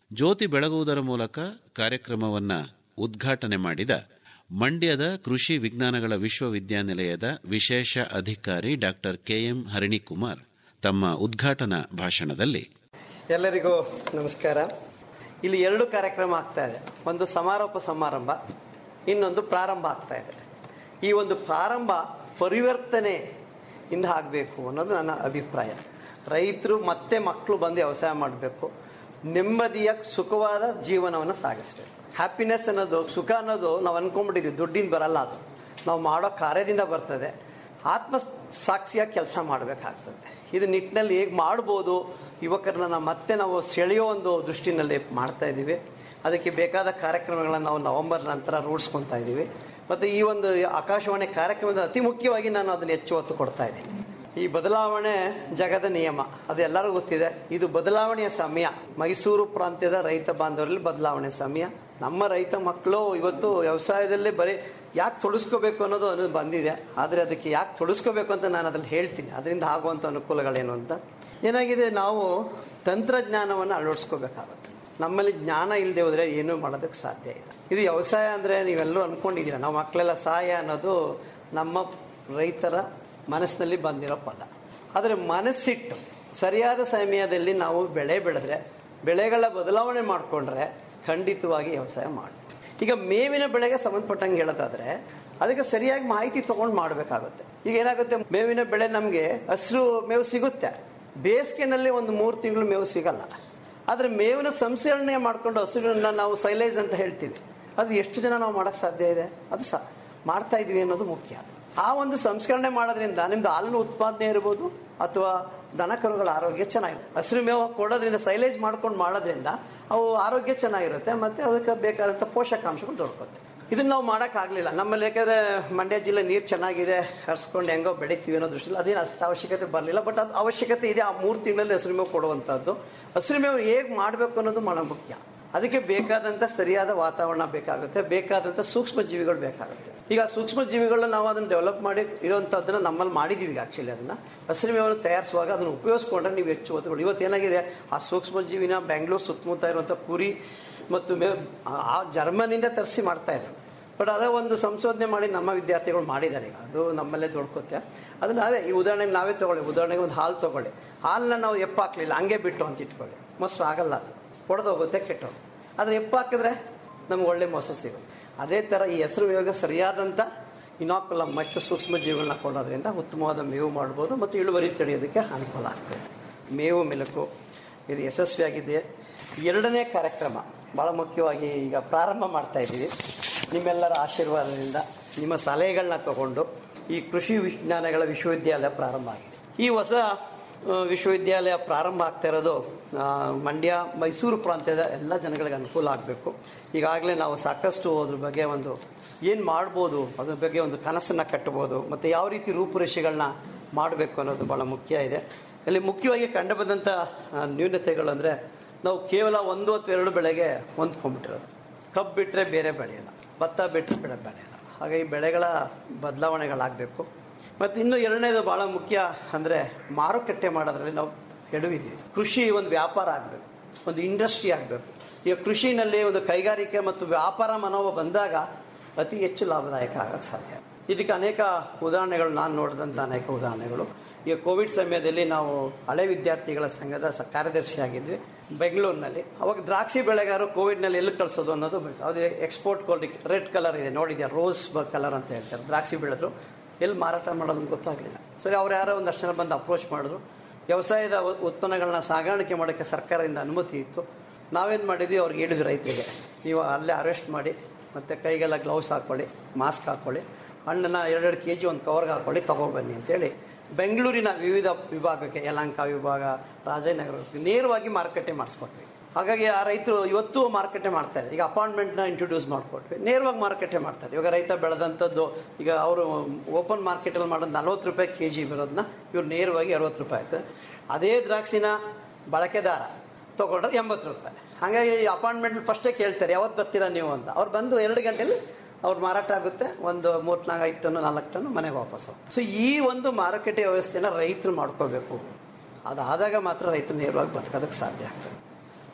ಜ್ಯೋತಿ ಬೆಳಗುವುದರ ಮೂಲಕ ಕಾರ್ಯಕ್ರಮವನ್ನ ಉದ್ಘಾಟನೆ ಮಾಡಿದ ಮಂಡ್ಯದ ಕೃಷಿ ವಿಜ್ಞಾನಗಳ ವಿಶ್ವವಿದ್ಯಾನಿಲಯದ ವಿಶೇಷ ಅಧಿಕಾರಿ ಡಾಕ್ಟರ್ ಕೆಎಂ ಹರಿಣಿಕುಮಾರ್ ತಮ್ಮ ಉದ್ಘಾಟನಾ ಭಾಷಣದಲ್ಲಿ ಎಲ್ಲರಿಗೂ ನಮಸ್ಕಾರ ಇಲ್ಲಿ ಎರಡು ಕಾರ್ಯಕ್ರಮ ಆಗ್ತಾ ಇದೆ ಒಂದು ಸಮಾರೋಪ ಸಮಾರಂಭ ಇನ್ನೊಂದು ಪ್ರಾರಂಭ ಆಗ್ತಾ ಇದೆ ಈ ಒಂದು ಪ್ರಾರಂಭ ಪರಿವರ್ತನೆ ಇಂದ ಆಗಬೇಕು ಅನ್ನೋದು ನನ್ನ ಅಭಿಪ್ರಾಯ ರೈತರು ಮತ್ತೆ ಮಕ್ಕಳು ಬಂದು ವ್ಯವಸಾಯ ಮಾಡಬೇಕು ನೆಮ್ಮದಿಯ ಸುಖವಾದ ಜೀವನವನ್ನು ಸಾಗಿಸ್ಬೇಕು ಹ್ಯಾಪಿನೆಸ್ ಅನ್ನೋದು ಸುಖ ಅನ್ನೋದು ನಾವು ಅನ್ಕೊಂಡ್ಬಿಟ್ಟಿದ್ವಿ ದುಡ್ಡಿಂದ ಬರಲ್ಲ ಅದು ನಾವು ಮಾಡೋ ಕಾರ್ಯದಿಂದ ಬರ್ತದೆ ಆತ್ಮ ಸಾಕ್ಷಿಯಾಗಿ ಕೆಲಸ ಮಾಡಬೇಕಾಗ್ತದೆ ಇದು ನಿಟ್ಟಿನಲ್ಲಿ ಹೇಗೆ ಮಾಡ್ಬೋದು ಯುವಕರನ್ನ ಮತ್ತೆ ನಾವು ಸೆಳೆಯೋ ಒಂದು ದೃಷ್ಟಿನಲ್ಲಿ ಮಾಡ್ತಾ ಇದ್ದೀವಿ ಅದಕ್ಕೆ ಬೇಕಾದ ಕಾರ್ಯಕ್ರಮಗಳನ್ನು ನಾವು ನವೆಂಬರ್ ನಂತರ ರೂಢಿಸ್ಕೊತಾ ಇದ್ದೀವಿ ಮತ್ತು ಈ ಒಂದು ಆಕಾಶವಾಣಿ ಕಾರ್ಯಕ್ರಮದ ಅತಿ ಮುಖ್ಯವಾಗಿ ನಾನು ಅದನ್ನು ಹೆಚ್ಚು ಒತ್ತು ಕೊಡ್ತಾ ಇದ್ದೀನಿ ಈ ಬದಲಾವಣೆ ಜಗದ ನಿಯಮ ಅದು ಎಲ್ಲರಿಗೂ ಗೊತ್ತಿದೆ ಇದು ಬದಲಾವಣೆಯ ಸಮಯ ಮೈಸೂರು ಪ್ರಾಂತ್ಯದ ರೈತ ಬಾಂಧವರಲ್ಲಿ ಬದಲಾವಣೆ ಸಮಯ ನಮ್ಮ ರೈತ ಮಕ್ಕಳು ಇವತ್ತು ವ್ಯವಸಾಯದಲ್ಲೇ ಬರೀ ಯಾಕೆ ತೊಡಸ್ಕೋಬೇಕು ಅನ್ನೋದು ಅನ್ನೋದು ಬಂದಿದೆ ಆದರೆ ಅದಕ್ಕೆ ಯಾಕೆ ತೊಡಸ್ಕೋಬೇಕು ಅಂತ ನಾನು ಅದನ್ನು ಹೇಳ್ತೀನಿ ಅದರಿಂದ ಆಗುವಂಥ ಅನುಕೂಲಗಳೇನು ಅಂತ ಏನಾಗಿದೆ ನಾವು ತಂತ್ರಜ್ಞಾನವನ್ನು ಅಳವಡಿಸ್ಕೋಬೇಕಾಗುತ್ತೆ ನಮ್ಮಲ್ಲಿ ಜ್ಞಾನ ಇಲ್ಲದೆ ಹೋದರೆ ಏನೂ ಮಾಡೋದಕ್ಕೆ ಸಾಧ್ಯ ಇಲ್ಲ ಇದು ವ್ಯವಸಾಯ ಅಂದರೆ ನೀವೆಲ್ಲರೂ ಅಂದ್ಕೊಂಡಿದ್ದೀರ ನಾವು ಮಕ್ಕಳೆಲ್ಲ ಸಹಾಯ ಅನ್ನೋದು ನಮ್ಮ ರೈತರ ಮನಸ್ಸಿನಲ್ಲಿ ಬಂದಿರೋ ಪದ ಆದರೆ ಮನಸ್ಸಿಟ್ಟು ಸರಿಯಾದ ಸಮಯದಲ್ಲಿ ನಾವು ಬೆಳೆ ಬೆಳೆದ್ರೆ ಬೆಳೆಗಳ ಬದಲಾವಣೆ ಮಾಡಿಕೊಂಡ್ರೆ ಖಂಡಿತವಾಗಿ ವ್ಯವಸಾಯ ಮಾಡಿ ಈಗ ಮೇವಿನ ಬೆಳೆಗೆ ಸಂಬಂಧಪಟ್ಟಂಗೆ ಹೇಳೋದಾದ್ರೆ ಅದಕ್ಕೆ ಸರಿಯಾಗಿ ಮಾಹಿತಿ ತಗೊಂಡು ಮಾಡಬೇಕಾಗುತ್ತೆ ಈಗ ಏನಾಗುತ್ತೆ ಮೇವಿನ ಬೆಳೆ ನಮಗೆ ಹಸಿರು ಮೇವು ಸಿಗುತ್ತೆ ಬೇಸಿಗೆನಲ್ಲಿ ಒಂದು ಮೂರು ತಿಂಗಳು ಮೇವು ಸಿಗಲ್ಲ ಆದರೆ ಮೇವಿನ ಸಂಸ್ಕರಣೆ ಮಾಡ್ಕೊಂಡು ಹಸುರನ್ನ ನಾವು ಸೈಲೇಜ್ ಅಂತ ಹೇಳ್ತೀವಿ ಅದು ಎಷ್ಟು ಜನ ನಾವು ಮಾಡೋಕ್ಕೆ ಸಾಧ್ಯ ಇದೆ ಅದು ಸಹ ಮಾಡ್ತಾ ಇದೀವಿ ಅನ್ನೋದು ಮುಖ್ಯ ಆ ಒಂದು ಸಂಸ್ಕರಣೆ ಮಾಡೋದ್ರಿಂದ ನಿಮ್ದು ಹಾಲಿನ ಉತ್ಪಾದನೆ ಇರ್ಬೋದು ಅಥವಾ ದನ ಕರುಗಳ ಆರೋಗ್ಯ ಚೆನ್ನಾಗಿರುತ್ತೆ ಹಸಿರು ಮೇವು ಕೊಡೋದ್ರಿಂದ ಸೈಲೇಜ್ ಮಾಡ್ಕೊಂಡು ಮಾಡೋದ್ರಿಂದ ಅವು ಆರೋಗ್ಯ ಚೆನ್ನಾಗಿರುತ್ತೆ ಮತ್ತೆ ಅದಕ್ಕೆ ಬೇಕಾದಂಥ ಪೋಷಕಾಂಶಗಳು ದೊಡ್ಕೋತ್ತೆ ಇದನ್ನ ನಾವು ಮಾಡೋಕ್ಕಾಗಲಿಲ್ಲ ನಮ್ಮಲ್ಲಿ ಯಾಕಂದ್ರೆ ಮಂಡ್ಯ ಜಿಲ್ಲೆ ನೀರು ಚೆನ್ನಾಗಿದೆ ಹರಿಸ್ಕೊಂಡು ಹೆಂಗೋ ಬೆಳಿತೀವಿ ಅನ್ನೋ ದೃಷ್ಟಿಯಲ್ಲಿ ಅದೇನು ಅಷ್ಟು ಅವಶ್ಯಕತೆ ಬರಲಿಲ್ಲ ಬಟ್ ಅದು ಅವಶ್ಯಕತೆ ಇದೆ ಆ ಮೂರು ತಿಂಗಳಲ್ಲಿ ಹಸಿರು ಮೇವು ಕೊಡುವಂಥದ್ದು ಹಸಿರು ಮೇವು ಹೇಗೆ ಮಾಡಬೇಕು ಅನ್ನೋದು ಬಹಳ ಮುಖ್ಯ ಅದಕ್ಕೆ ಬೇಕಾದಂಥ ಸರಿಯಾದ ವಾತಾವರಣ ಬೇಕಾಗುತ್ತೆ ಬೇಕಾದಂಥ ಸೂಕ್ಷ್ಮ ಜೀವಿಗಳು ಬೇಕಾಗುತ್ತೆ ಈಗ ಸೂಕ್ಷ್ಮ ಜೀವಿಗಳನ್ನ ನಾವು ಅದನ್ನು ಡೆವಲಪ್ ಮಾಡಿ ಇರುವಂಥದ್ದನ್ನ ನಮ್ಮಲ್ಲಿ ಮಾಡಿದ್ದೀವಿ ಈಗ ಆ್ಯಕ್ಚುಲಿ ಅದನ್ನು ಹಸಿರು ಮೇವನ್ನು ತಯಾರಿಸುವಾಗ ಅದನ್ನು ಉಪಯೋಗಿಸ್ಕೊಂಡ್ರೆ ನೀವು ಹೆಚ್ಚು ಒತ್ತುಗಳು ಇವತ್ತೇನಾಗಿದೆ ಆ ಸೂಕ್ಷ್ಮ ಜೀವಿನ ಬೆಂಗಳೂರು ಸುತ್ತಮುತ್ತ ಇರುವಂಥ ಕುರಿ ಮತ್ತು ಮೇ ಆ ಜರ್ಮನಿಂದ ತರಿಸಿ ಮಾಡ್ತಾ ಇದ್ರು ಬಟ್ ಅದೇ ಒಂದು ಸಂಶೋಧನೆ ಮಾಡಿ ನಮ್ಮ ವಿದ್ಯಾರ್ಥಿಗಳು ಮಾಡಿದ್ದಾರೆ ಈಗ ಅದು ನಮ್ಮಲ್ಲೇ ದೊಡ್ಕೋತೆ ಅದನ್ನ ಅದೇ ಈ ಉದಾಹರಣೆಗೆ ನಾವೇ ತಗೊಳ್ಳಿ ಉದಾಹರಣೆಗೆ ಒಂದು ಹಾಲು ತಗೊಳ್ಳಿ ಹಾಲನ್ನ ನಾವು ಎಪ್ಪ ಹಾಕ್ಲಿಲ್ಲ ಹಂಗೆ ಬಿಟ್ಟು ಅಂತ ಇಟ್ಕೊಳ್ಳಿ ಮೊಸರು ಆಗಲ್ಲ ಅದು ಹೊಡೆದೋಗುತ್ತೆ ಕೆಟ್ಟೋಗುತ್ತೆ ಆದರೆ ಎಪ್ಪ ಹಾಕಿದ್ರೆ ನಮ್ಗೆ ಒಳ್ಳೆ ಮೊಸರು ಸಿಗುತ್ತೆ ಅದೇ ಥರ ಈ ಹೆಸರು ಮೇವಿಗೆ ಸರಿಯಾದಂಥ ಇನಾಕುಲ ಮತ್ತು ಸೂಕ್ಷ್ಮ ಜೀವಿಗಳನ್ನ ಕೊಡೋದ್ರಿಂದ ಉತ್ತಮವಾದ ಮೇವು ಮಾಡ್ಬೋದು ಮತ್ತು ಇಳುವರಿ ತಡೆಯೋದಕ್ಕೆ ಅನುಕೂಲ ಆಗ್ತದೆ ಮೇವು ಮೆಲುಕು ಇದು ಯಶಸ್ವಿಯಾಗಿದೆ ಎರಡನೇ ಕಾರ್ಯಕ್ರಮ ಭಾಳ ಮುಖ್ಯವಾಗಿ ಈಗ ಪ್ರಾರಂಭ ಮಾಡ್ತಾ ಇದ್ದೀವಿ ನಿಮ್ಮೆಲ್ಲರ ಆಶೀರ್ವಾದದಿಂದ ನಿಮ್ಮ ಸಲಹೆಗಳನ್ನ ತಗೊಂಡು ಈ ಕೃಷಿ ವಿಜ್ಞಾನಗಳ ವಿಶ್ವವಿದ್ಯಾಲಯ ಪ್ರಾರಂಭ ಆಗಿದೆ ಈ ಹೊಸ ಆ, ವಿಶ್ವವಿದ್ಯಾಲಯ ಪ್ರಾರಂಭ ಆಗ್ತಾ ಇರೋದು ಆ, ಮಂಡ್ಯ ಮೈಸೂರು ಪ್ರಾಂತ್ಯದ ಎಲ್ಲ ಜನಗಳಿಗೆ ಅನುಕೂಲ ಆಗಬೇಕು ಈಗಾಗಲೇ ನಾವು ಸಾಕಷ್ಟು ಅದ್ರ ಬಗ್ಗೆ ಒಂದು ಏನು ಮಾಡ್ಬೋದು ಅದ್ರ ಬಗ್ಗೆ ಒಂದು ಕನಸನ್ನು ಕಟ್ಟಬೋದು ಮತ್ತು ಯಾವ ರೀತಿ ರೂಪುರೇಷೆಗಳನ್ನ ಮಾಡಬೇಕು ಅನ್ನೋದು ಭಾಳ ಮುಖ್ಯ ಇದೆ ಇಲ್ಲಿ ಮುಖ್ಯವಾಗಿ ಕಂಡುಬಂದಂಥ ಆ, ನ್ಯೂನತೆಗಳು ಅಂದರೆ ನಾವು ಕೇವಲ ಒಂದು ಅಥವಾ ಎರಡು ಬೆಳೆಗೆ ಹೊಂದ್ಕೊಂಡ್ಬಿಟ್ಟಿರೋದು ಕಬ್ಬು ಬಿಟ್ಟರೆ ಬೇರೆ ಬೆಳೆಯಲ್ಲ ಭತ್ತ ಬಿಟ್ಟರೆ ಬೆಳೆ ಬೆಳೆಯಲ್ಲ ಹಾಗಾಗಿ ಬೆಳೆಗಳ ಬದಲಾವಣೆಗಳಾಗಬೇಕು ಮತ್ತು ಇನ್ನು ಎರಡನೇದು ಭಾಳ ಮುಖ್ಯ ಅಂದರೆ ಮಾರುಕಟ್ಟೆ ಮಾಡೋದ್ರಲ್ಲಿ ನಾವು ಎಡವಿದ್ದೀವಿ ಕೃಷಿ ಒಂದು ವ್ಯಾಪಾರ ಆಗಬೇಕು ಒಂದು ಇಂಡಸ್ಟ್ರಿ ಆಗಬೇಕು ಈಗ ಕೃಷಿನಲ್ಲಿ ಒಂದು ಕೈಗಾರಿಕೆ ಮತ್ತು ವ್ಯಾಪಾರ ಮನೋಭಾವ ಬಂದಾಗ ಅತಿ ಹೆಚ್ಚು ಲಾಭದಾಯಕ ಆಗಕ್ಕೆ ಸಾಧ್ಯ ಇದಕ್ಕೆ ಅನೇಕ ಉದಾಹರಣೆಗಳು ನಾನು ನೋಡಿದಂಥ ಅನೇಕ ಉದಾಹರಣೆಗಳು ಈಗ ಕೋವಿಡ್ ಸಮಯದಲ್ಲಿ ನಾವು ಹಳೆ ವಿದ್ಯಾರ್ಥಿಗಳ ಸಂಘದ ಸ ಕಾರ್ಯದರ್ಶಿಯಾಗಿದ್ವಿ ಬೆಂಗಳೂರಿನಲ್ಲಿ ಅವಾಗ ದ್ರಾಕ್ಷಿ ಬೆಳೆಗಾರರು ಕೋವಿಡ್ನಲ್ಲಿ ಎಲ್ಲಿ ಕಳಿಸೋದು ಅನ್ನೋದು ಬೇಕು. ಅದು ಎಕ್ಸ್ಪೋರ್ಟ್ ಕ್ವಾಲಿಟಿ ರೆಡ್ ಕಲರ್ ಇದೆ ನೋಡಿದ್ಯಾ ರೋಸ್ ಕಲರ್ ಅಂತ ಹೇಳ್ತಾರೆ ದ್ರಾಕ್ಷಿ ಬೆಳೆದ್ರು ಎಲ್ಲಿ ಮಾರಾಟ ಮಾಡೋದು ಅಂತ ಗೊತ್ತಾಗಲಿಲ್ಲ ಸರಿ ಅವ್ರು ಯಾರೋ ಒಂದಷ್ಟು ಜನ ಬಂದು ಅಪ್ರೋಚ್ ಮಾಡಿದ್ರು ವ್ಯವಸಾಯದ ಉ- ಉತ್ಪನ್ನಗಳನ್ನ ಸಾಗಾಣಿಕೆ ಮಾಡೋಕ್ಕೆ ಸರ್ಕಾರದಿಂದ ಅನುಮತಿ ಇತ್ತು ನಾವೇನು ಮಾಡಿದ್ವಿ ಅವ್ರಿಗೆ ಹೇಳಿದ್ವಿ ರೈತರಿಗೆ ನೀವು ಅಲ್ಲೇ ಅರೆಸ್ಟ್ ಮಾಡಿ ಮತ್ತು ಕೈಗೆಲ್ಲ ಗ್ಲೌಸ್ ಹಾಕ್ಕೊಳ್ಳಿ ಮಾಸ್ಕ್ ಹಾಕ್ಕೊಳ್ಳಿ ಹಣ್ಣನ್ನ ಎರಡೆರಡು ಕೆ ಜಿ ಒಂದು ಕವರ್ಗೆ ಹಾಕ್ಕೊಳ್ಳಿ ತೊಗೊಬನ್ನಿ ಅಂತೇಳಿ ಬೆಂಗಳೂರಿನ ವಿವಿಧ ವಿಭಾಗಕ್ಕೆ ಯಲಹಂಕ ವಿಭಾಗ ರಾಜನಗರ ನೇರವಾಗಿ ಮಾರುಕಟ್ಟೆ ಮಾಡಿಸ್ಕೊಟ್ವಿ ಹಾಗಾಗಿ ಆ ರೈತರು ಇವತ್ತು ಮಾರುಕಟ್ಟೆ ಮಾಡ್ತಾ ಇದ್ದಾರೆ ಈಗ ಅಪಾಯಿಂಟ್ಮೆಂಟ್ನ ಇಂಟ್ರೊಡ್ಯೂಸ್ ಮಾಡಿಕೊಟ್ವಿ ನೇರವಾಗಿ ಮಾರುಕಟ್ಟೆ ಮಾಡ್ತಾರೆ ಇವಾಗ ರೈತ ಬೆಳೆದಂಥದ್ದು ಈಗ ಅವರು ಓಪನ್ ಮಾರ್ಕೆಟಲ್ಲಿ ಮಾಡೋದು ನಲ್ವತ್ತು ರೂಪಾಯಿ ಕೆ ಜಿ ಬರೋದನ್ನ ಇವ್ರು ನೇರವಾಗಿ ಅರವತ್ತು ರೂಪಾಯಿ ಆಯ್ತು ಅದೇ ದ್ರಾಕ್ಷಿನ ಬಳಕೆದಾರ ತೊಗೊಂಡ್ರೆ ಎಂಬತ್ತು ರೂಪಾಯಿ ಹಾಗಾಗಿ ಅಪಾಯಿಂಟ್ಮೆಂಟ್ ಫಸ್ಟೇ ಕೇಳ್ತಾರೆ ಯಾವತ್ತು ಬರ್ತೀರಾ ನೀವು ಅಂತ ಅವ್ರು ಬಂದು ಎರಡು ಗಂಟೆಲಿ ಅವ್ರು ಮಾರಾಟ ಆಗುತ್ತೆ ಒಂದು ಮೂರು ನಾಲ್ಕು ಐದು ಟನ್ನು ನಾಲ್ಕು ಟನ್ನು ಮನೆಗೆ ವಾಪಸ್ಸು ಸೊ ಈ ಒಂದು ಮಾರುಕಟ್ಟೆ ವ್ಯವಸ್ಥೆನ ರೈತರು ಮಾಡ್ಕೋಬೇಕು ಅದಾದಾಗ ಮಾತ್ರ ರೈತರು ನೇರವಾಗಿ ಬದುಕೋದಕ್ಕೆ ಸಾಧ್ಯ ಆಗ್ತದೆ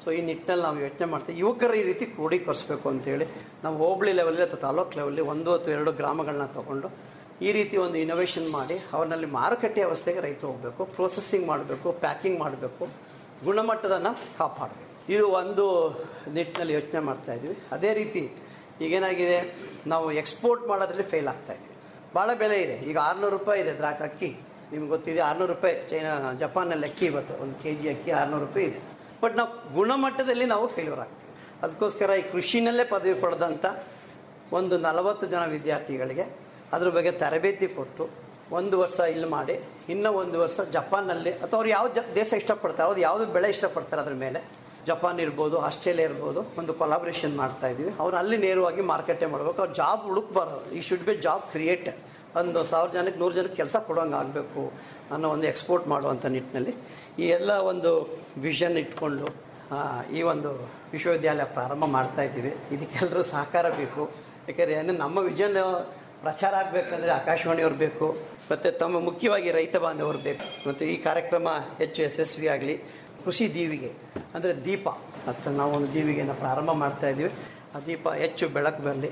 ಸೊ ಈ ನಿಟ್ಟಿನಲ್ಲಿ ನಾವು ಯೋಚನೆ ಮಾಡ್ತೀವಿ ಯುವಕರು ಈ ರೀತಿ ಕ್ರೋಢೀಕರಿಸಬೇಕು ಅಂತೇಳಿ ನಾವು ಹೋಬಳಿ ಲೆವೆಲ್ಲಿ ಅಥವಾ ತಾಲೂಕು ಲೆವೆಲ್ಲಿ ಒಂದು ಅಥವಾ ಎರಡು ಗ್ರಾಮಗಳನ್ನ ತಗೊಂಡು ಈ ರೀತಿ ಒಂದು ಇನೋವೇಷನ್ ಮಾಡಿ ಅವರಲ್ಲಿ ಮಾರುಕಟ್ಟೆ ವ್ಯವಸ್ಥೆಗೆ ರೈತರು ಹೋಗಬೇಕು ಪ್ರೊಸೆಸಿಂಗ್ ಮಾಡಬೇಕು ಪ್ಯಾಕಿಂಗ್ ಮಾಡಬೇಕು ಗುಣಮಟ್ಟದನ್ನು ಕಾಪಾಡಬೇಕು ಇದು ಒಂದು ನಿಟ್ಟಿನಲ್ಲಿ ಯೋಚನೆ ಮಾಡ್ತಾ ಇದ್ವಿ ಅದೇ ರೀತಿ ಈಗೇನಾಗಿದೆ ನಾವು ಎಕ್ಸ್ಪೋರ್ಟ್ ಮಾಡೋದ್ರಲ್ಲಿ ಫೇಲ್ ಆಗ್ತಾ ಇದ್ದೀವಿ ಭಾಳ ಬೆಲೆ ಇದೆ ಈಗ ಆರುನೂರು ರೂಪಾಯಿ ಇದೆ ದ್ರಾಕ್ ಅಕ್ಕಿ ನಿಮ್ಗೆ ಗೊತ್ತಿದೆ ಆರುನೂರು ರೂಪಾಯಿ ಚೈನಾ ಜಪಾನಲ್ಲಿ ಅಕ್ಕಿ ಇವತ್ತು ಒಂದು ಕೆ ಜಿ ಅಕ್ಕಿ ಆರುನೂರು ರೂಪಾಯಿ ಇದೆ ಬಟ್ ನಾವು ಗುಣಮಟ್ಟದಲ್ಲಿ ನಾವು ಫೇಲ್ಯೂರ್ ಆಗ್ತೀವಿ ಅದಕ್ಕೋಸ್ಕರ ಈ ಕೃಷಿನಲ್ಲೇ ಪದವಿ ಪಡೆದಂಥ ಒಂದು ನಲವತ್ತು ಜನ ವಿದ್ಯಾರ್ಥಿಗಳಿಗೆ ಅದ್ರ ಬಗ್ಗೆ ತರಬೇತಿ ಕೊಟ್ಟು ಒಂದು ವರ್ಷ ಇಲ್ಲಿ ಮಾಡಿ ಇನ್ನೂ ಒಂದು ವರ್ಷ ಜಪಾನ್ನಲ್ಲಿ ಅಥವಾ ಅವ್ರು ಯಾವ ಜ ದೇಶ ಇಷ್ಟಪಡ್ತಾರೆ ಅವ್ರು ಯಾವುದು ಬೆಳೆ ಇಷ್ಟಪಡ್ತಾರೆ ಅದ್ರ ಮೇಲೆ ಜಪಾನ್ ಇರ್ಬೋದು ಆಸ್ಟ್ರೇಲಿಯಾ ಇರ್ಬೋದು ಒಂದು ಕೊಲಾಬ್ರೇಷನ್ ಮಾಡ್ತಾ ಇದ್ದೀವಿ ಅವ್ರು ಅಲ್ಲಿ ನೇರವಾಗಿ ಮಾರ್ಕೆಟೇ ಮಾಡಬೇಕು ಅವ್ರು ಜಾಬ್ ಹುಡುಕ್ಬಾರ್ದು ಈ ಶುಡ್ ಬಿ ಜಾಬ್ ಕ್ರಿಯೇಟ್ ಒಂದು ಸಾವಿರ ಜನಕ್ಕೆ ನೂರು ಜನಕ್ಕೆ ಕೆಲಸ ಕೊಡೋಂಗೆ ಆಗಬೇಕು ಅನ್ನೋ ಒಂದು ಎಕ್ಸ್ಪೋರ್ಟ್ ಮಾಡುವಂಥ ನಿಟ್ಟಿನಲ್ಲಿ ಈ ಎಲ್ಲ ಒಂದು ವಿಷನ್ ಇಟ್ಕೊಂಡು ಆ, ಈ ಒಂದು ವಿಶ್ವವಿದ್ಯಾಲಯ ಪ್ರಾರಂಭ ಮಾಡ್ತಾ ಇದ್ದೀವಿ ಇದಕ್ಕೆಲ್ಲರೂ ಸಹಕಾರ ಬೇಕು ಯಾಕೆಂದರೆ ಏನು ನಮ್ಮ ವಿಜನ್ ಪ್ರಚಾರ ಆಗಬೇಕಂದ್ರೆ ಆಕಾಶವಾಣಿಯವ್ರು ಬೇಕು ಮತ್ತು ತಮ್ಮ ಮುಖ್ಯವಾಗಿ ರೈತ ಬಾಂಧವರು ಬೇಕು ಮತ್ತು ಈ ಕಾರ್ಯಕ್ರಮ ಹೆಚ್ಚು ಯಶಸ್ವಿ ಆಗಲಿ ಕೃಷಿ ದೀವಿಗೆ ಅಂದರೆ ದೀಪ ಮತ್ತು ನಾವು ಒಂದು ದೀವಿಗೆನ ಪ್ರಾರಂಭ ಮಾಡ್ತಾ ಇದ್ದೀವಿ ಆ ದೀಪ ಹೆಚ್ಚು ಬೆಳಕು ಬರಲಿ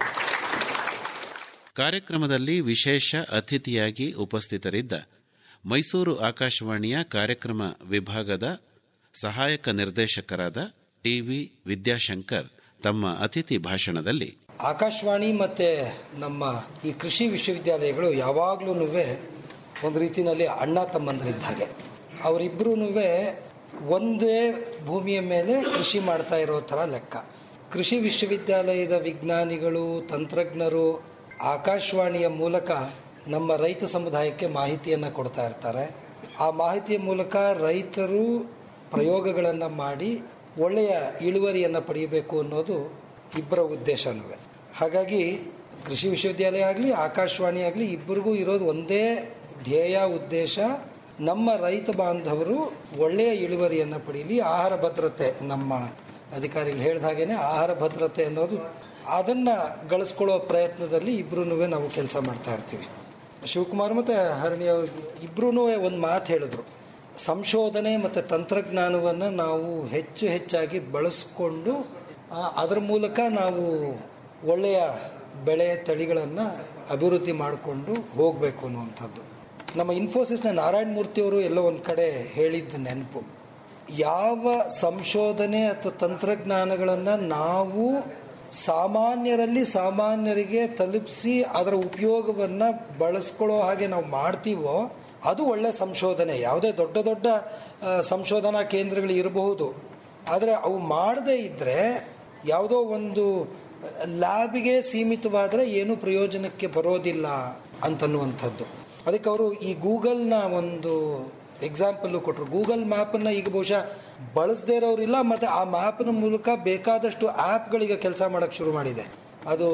ಕಾರ್ಯಕ್ರಮದಲ್ಲಿ ವಿಶೇಷ ಅತಿಥಿಯಾಗಿ ಉಪಸ್ಥಿತರಿದ್ದ ಮೈಸೂರು ಆಕಾಶವಾಣಿಯ ಕಾರ್ಯಕ್ರಮ ವಿಭಾಗದ ಸಹಾಯಕ ನಿರ್ದೇಶಕರಾದ ಟಿವಿ ವಿದ್ಯಾಶಂಕರ್ ತಮ್ಮ ಅತಿಥಿ ಭಾಷಣದಲ್ಲಿ ಆಕಾಶವಾಣಿ ಮತ್ತು ನಮ್ಮ ಈ ಕೃಷಿ ವಿಶ್ವವಿದ್ಯಾಲಯಗಳು ಯಾವಾಗಲೂ ಒಂದು ರೀತಿಯಲ್ಲಿ ಅಣ್ಣ ತಮ್ಮಂದರಿದ್ದ ಹಾಗೆ ಅವರಿಬ್ಬರೂ ಒಂದೇ ಭೂಮಿಯ ಮೇಲೆ ಕೃಷಿ ಮಾಡ್ತಾ ಇರೋ ಥರ ಲೆಕ್ಕ ಕೃಷಿ ವಿಶ್ವವಿದ್ಯಾಲಯದ ವಿಜ್ಞಾನಿಗಳು ತಂತ್ರಜ್ಞರು ಆಕಾಶವಾಣಿಯ ಮೂಲಕ ನಮ್ಮ ರೈತ ಸಮುದಾಯಕ್ಕೆ ಮಾಹಿತಿಯನ್ನು ಕೊಡ್ತಾ ಇರ್ತಾರೆ ಆ ಮಾಹಿತಿಯ ಮೂಲಕ ರೈತರು ಪ್ರಯೋಗಗಳನ್ನು ಮಾಡಿ ಒಳ್ಳೆಯ ಇಳುವರಿಯನ್ನು ಪಡೆಯಬೇಕು ಅನ್ನೋದು ಇಬ್ಬರ ಉದ್ದೇಶನೂ ಹಾಗಾಗಿ ಕೃಷಿ ವಿಶ್ವವಿದ್ಯಾಲಯ ಆಗಲಿ ಆಕಾಶವಾಣಿ ಆಗಲಿ ಇಬ್ಬರಿಗೂ ಇರೋದು ಒಂದೇ ಧ್ಯೇಯ ಉದ್ದೇಶ ನಮ್ಮ ರೈತ ಬಾಂಧವರು ಒಳ್ಳೆಯ ಇಳುವರಿಯನ್ನು ಪಡೀಲಿ ಆಹಾರ ಭದ್ರತೆ ನಮ್ಮ ಅಧಿಕಾರಿಗಳು ಹೇಳಿದ ಹಾಗೇನೆ ಆಹಾರ ಭದ್ರತೆ ಅನ್ನೋದು ಅದನ್ನು ಗಳಿಸ್ಕೊಳ್ಳೋ ಪ್ರಯತ್ನದಲ್ಲಿ ಇಬ್ಬರೂ ನಾವು ಕೆಲಸ ಮಾಡ್ತಾ ಇರ್ತೀವಿ ಶಿವಕುಮಾರ್ ಮತ್ತು ಹರಣಿ ಅವರು ಇಬ್ಬರೂ ಒಂದು ಮಾತು ಹೇಳಿದ್ರು ಸಂಶೋಧನೆ ಮತ್ತು ತಂತ್ರಜ್ಞಾನವನ್ನು ನಾವು ಹೆಚ್ಚು ಹೆಚ್ಚಾಗಿ ಬಳಸ್ಕೊಂಡು ಆ, ಅದರ ಮೂಲಕ ನಾವು ಒಳ್ಳೆಯ ಬೆಳೆ ತಳಿಗಳನ್ನು ಅಭಿವೃದ್ಧಿ ಮಾಡಿಕೊಂಡು ಹೋಗಬೇಕು ಅನ್ನುವಂಥದ್ದು ನಮ್ಮ ಇನ್ಫೋಸಿಸ್ನ ನಾರಾಯಣ ಮೂರ್ತಿಯವರು ಎಲ್ಲೋ ಒಂದು ಕಡೆ ಹೇಳಿದ್ದ ನೆನಪು ಯಾವ ಸಂಶೋಧನೆ ಅಥವಾ ತಂತ್ರಜ್ಞಾನಗಳನ್ನು ನಾವು ಸಾಮಾನ್ಯರಲ್ಲಿ ಸಾಮಾನ್ಯರಿಗೆ ತಲುಪಿಸಿ ಅದರ ಉಪಯೋಗವನ್ನು ಬಳಸ್ಕೊಳ್ಳೋ ಹಾಗೆ ನಾವು ಮಾಡ್ತೀವೋ ಅದು ಒಳ್ಳೆ ಸಂಶೋಧನೆ ಯಾವುದೇ ದೊಡ್ಡ ದೊಡ್ಡ ಆ, ಸಂಶೋಧನಾ ಕೇಂದ್ರಗಳು ಇರಬಹುದು ಆದರೆ ಅವು ಮಾಡದೇ ಇದ್ದರೆ ಯಾವುದೋ ಒಂದು ಲ್ಯಾಬಿಗೆ ಸೀಮಿತವಾದರೆ ಏನು ಪ್ರಯೋಜನಕ್ಕೆ ಬರೋದಿಲ್ಲ ಅಂತನ್ನುವಂಥದ್ದು ಅದಕ್ಕೆ ಅವರು ಈ ಗೂಗಲ್ನ ಒಂದು ಎಕ್ಸಾಂಪಲ್ಲು ಕೊಟ್ಟರು ಗೂಗಲ್ ಮ್ಯಾಪನ್ನು ಈಗ ಬಹುಶಃ ಬಳಸದೇ ಇರೋರಿಲ್ಲ ಮತ್ತು ಆ ಮ್ಯಾಪ್ನ ಮೂಲಕ ಬೇಕಾದಷ್ಟು ಆ್ಯಪ್ಗಳಿಗೆ ಕೆಲಸ ಮಾಡೋಕ್ಕೆ ಶುರು ಮಾಡಿದೆ ಅದು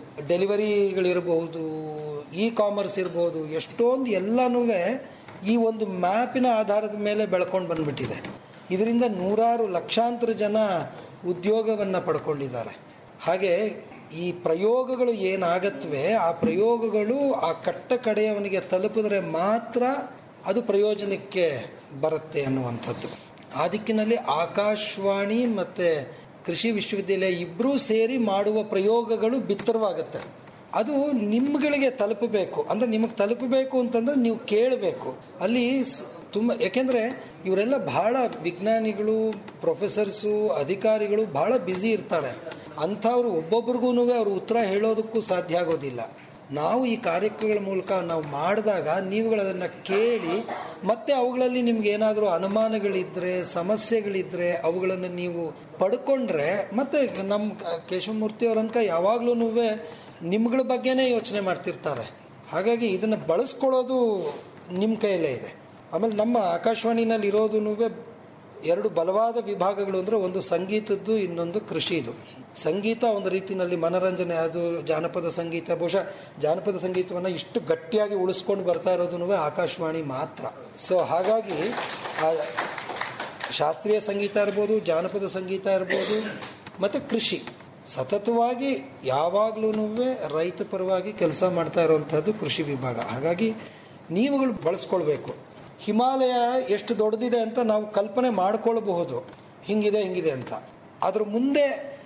ಡೆಲಿವರಿಗಳಿರಬಹುದು ಇ ಕಾಮರ್ಸ್ ಇರ್ಬೋದು ಎಷ್ಟೊಂದು ಎಲ್ಲನೂ ಈ ಒಂದು ಮ್ಯಾಪಿನ ಆಧಾರದ ಮೇಲೆ ಬೆಳ್ಕೊಂಡು ಬಂದ್ಬಿಟ್ಟಿದೆ ಇದರಿಂದ ನೂರಾರು ಲಕ್ಷಾಂತರ ಜನ ಉದ್ಯೋಗವನ್ನು ಪಡ್ಕೊಂಡಿದ್ದಾರೆ ಹಾಗೆ ಈ ಪ್ರಯೋಗಗಳು ಏನಾಗತ್ವೆ ಆ ಪ್ರಯೋಗಗಳು ಆ ಕಟ್ಟ ಕಡೆಯವನಿಗೆ ತಲುಪಿದ್ರೆ ಮಾತ್ರ ಅದು ಪ್ರಯೋಜನಕ್ಕೆ ಬರುತ್ತೆ ಅನ್ನುವಂಥದ್ದು ಆ ದಿಕ್ಕಿನಲ್ಲಿ ಆಕಾಶವಾಣಿ ಮತ್ತು ಕೃಷಿ ವಿಶ್ವವಿದ್ಯಾಲಯ ಇಬ್ಬರೂ ಸೇರಿ ಮಾಡುವ ಪ್ರಯೋಗಗಳು ಬಿತ್ತರವಾಗುತ್ತೆ ಅದು ನಿಮ್ಗಳಿಗೆ ತಲುಪಬೇಕು ಅಂದರೆ ನಿಮಗೆ ತಲುಪಬೇಕು ಅಂತಂದ್ರೆ ನೀವು ಕೇಳಬೇಕು ಅಲ್ಲಿ ಸ್- ತುಂಬ ಯಾಕೆಂದರೆ ಇವರೆಲ್ಲ ಬಹಳ ವಿಜ್ಞಾನಿಗಳು ಪ್ರೊಫೆಸರ್ಸು ಅಧಿಕಾರಿಗಳು ಬಹಳ ಬ್ಯುಸಿ ಇರ್ತಾರೆ ಅಂಥವ್ರು ಒಬ್ಬೊಬ್ರಿಗೂ ಅವ್ರು ಉತ್ತರ ಹೇಳೋದಕ್ಕೂ ಸಾಧ್ಯ ಆಗೋದಿಲ್ಲ ನಾವು ಈ ಕಾರ್ಯಕ್ರಮಗಳ ಮೂಲಕ ನಾವು ಮಾಡಿದಾಗ ನೀವುಗಳದನ್ನು ಕೇಳಿ ಮತ್ತೆ ಅವುಗಳಲ್ಲಿ ನಿಮ್ಗೆ ಏನಾದರೂ ಅನುಮಾನಗಳಿದ್ದರೆ ಸಮಸ್ಯೆಗಳಿದ್ದರೆ ಅವುಗಳನ್ನು ನೀವು ಪಡ್ಕೊಂಡ್ರೆ ಮತ್ತೆ ನಮ್ಮ ಕೇಶವಮೂರ್ತಿ ಅವ್ರ ಅನ್ಕ ಯಾವಾಗ್ಲೂ ನಿಮ್ಗಳ ಬಗ್ಗೆನೇ ಯೋಚನೆ ಮಾಡ್ತಿರ್ತಾರೆ ಹಾಗಾಗಿ ಇದನ್ನು ಬಳಸ್ಕೊಳ್ಳೋದು ನಿಮ್ಮ ಕೈಯಲ್ಲೇ ಇದೆ ಆಮೇಲೆ ನಮ್ಮ ಆಕಾಶವಾಣಿನಲ್ಲಿ ಇರೋದು ಎರಡು ಬಲವಾದ ವಿಭಾಗಗಳು ಅಂದರೆ ಒಂದು ಸಂಗೀತದ್ದು ಇನ್ನೊಂದು ಕೃಷಿದು ಸಂಗೀತ ಒಂದು ರೀತಿಯಲ್ಲಿ ಮನರಂಜನೆ ಅದು ಜಾನಪದ ಸಂಗೀತ ಬಹುಶಃ ಜಾನಪದ ಸಂಗೀತವನ್ನು ಇಷ್ಟು ಗಟ್ಟಿಯಾಗಿ ಉಳಿಸ್ಕೊಂಡು ಬರ್ತಾ ಇರೋದು ಆಕಾಶವಾಣಿ ಮಾತ್ರ ಸೊ ಹಾಗಾಗಿ ಆ ಶಾಸ್ತ್ರೀಯ ಸಂಗೀತ ಇರ್ಬೋದು ಜಾನಪದ ಸಂಗೀತ ಇರ್ಬೋದು ಮತ್ತು ಕೃಷಿ ಸತತವಾಗಿ ಯಾವಾಗಲೂ ರೈತ ಪರವಾಗಿ ಕೆಲಸ ಮಾಡ್ತಾ ಇರುವಂಥದ್ದು ಕೃಷಿ ವಿಭಾಗ ಹಾಗಾಗಿ ನೀವುಗಳು ಬಳಸ್ಕೊಳ್ಬೇಕು ಹಿಮಾಲಯ ಎಷ್ಟು ದೊಡ್ಡದಿದೆ ಅಂತ ನಾವು ಕಲ್ಪನೆ ಮಾಡ್ಕೊಳ್ಬಹುದು ಹಿಂಗಿದೆ ಹಿಂಗಿದೆ ಅಂತ ಅದ್ರ ಮುಂದೆ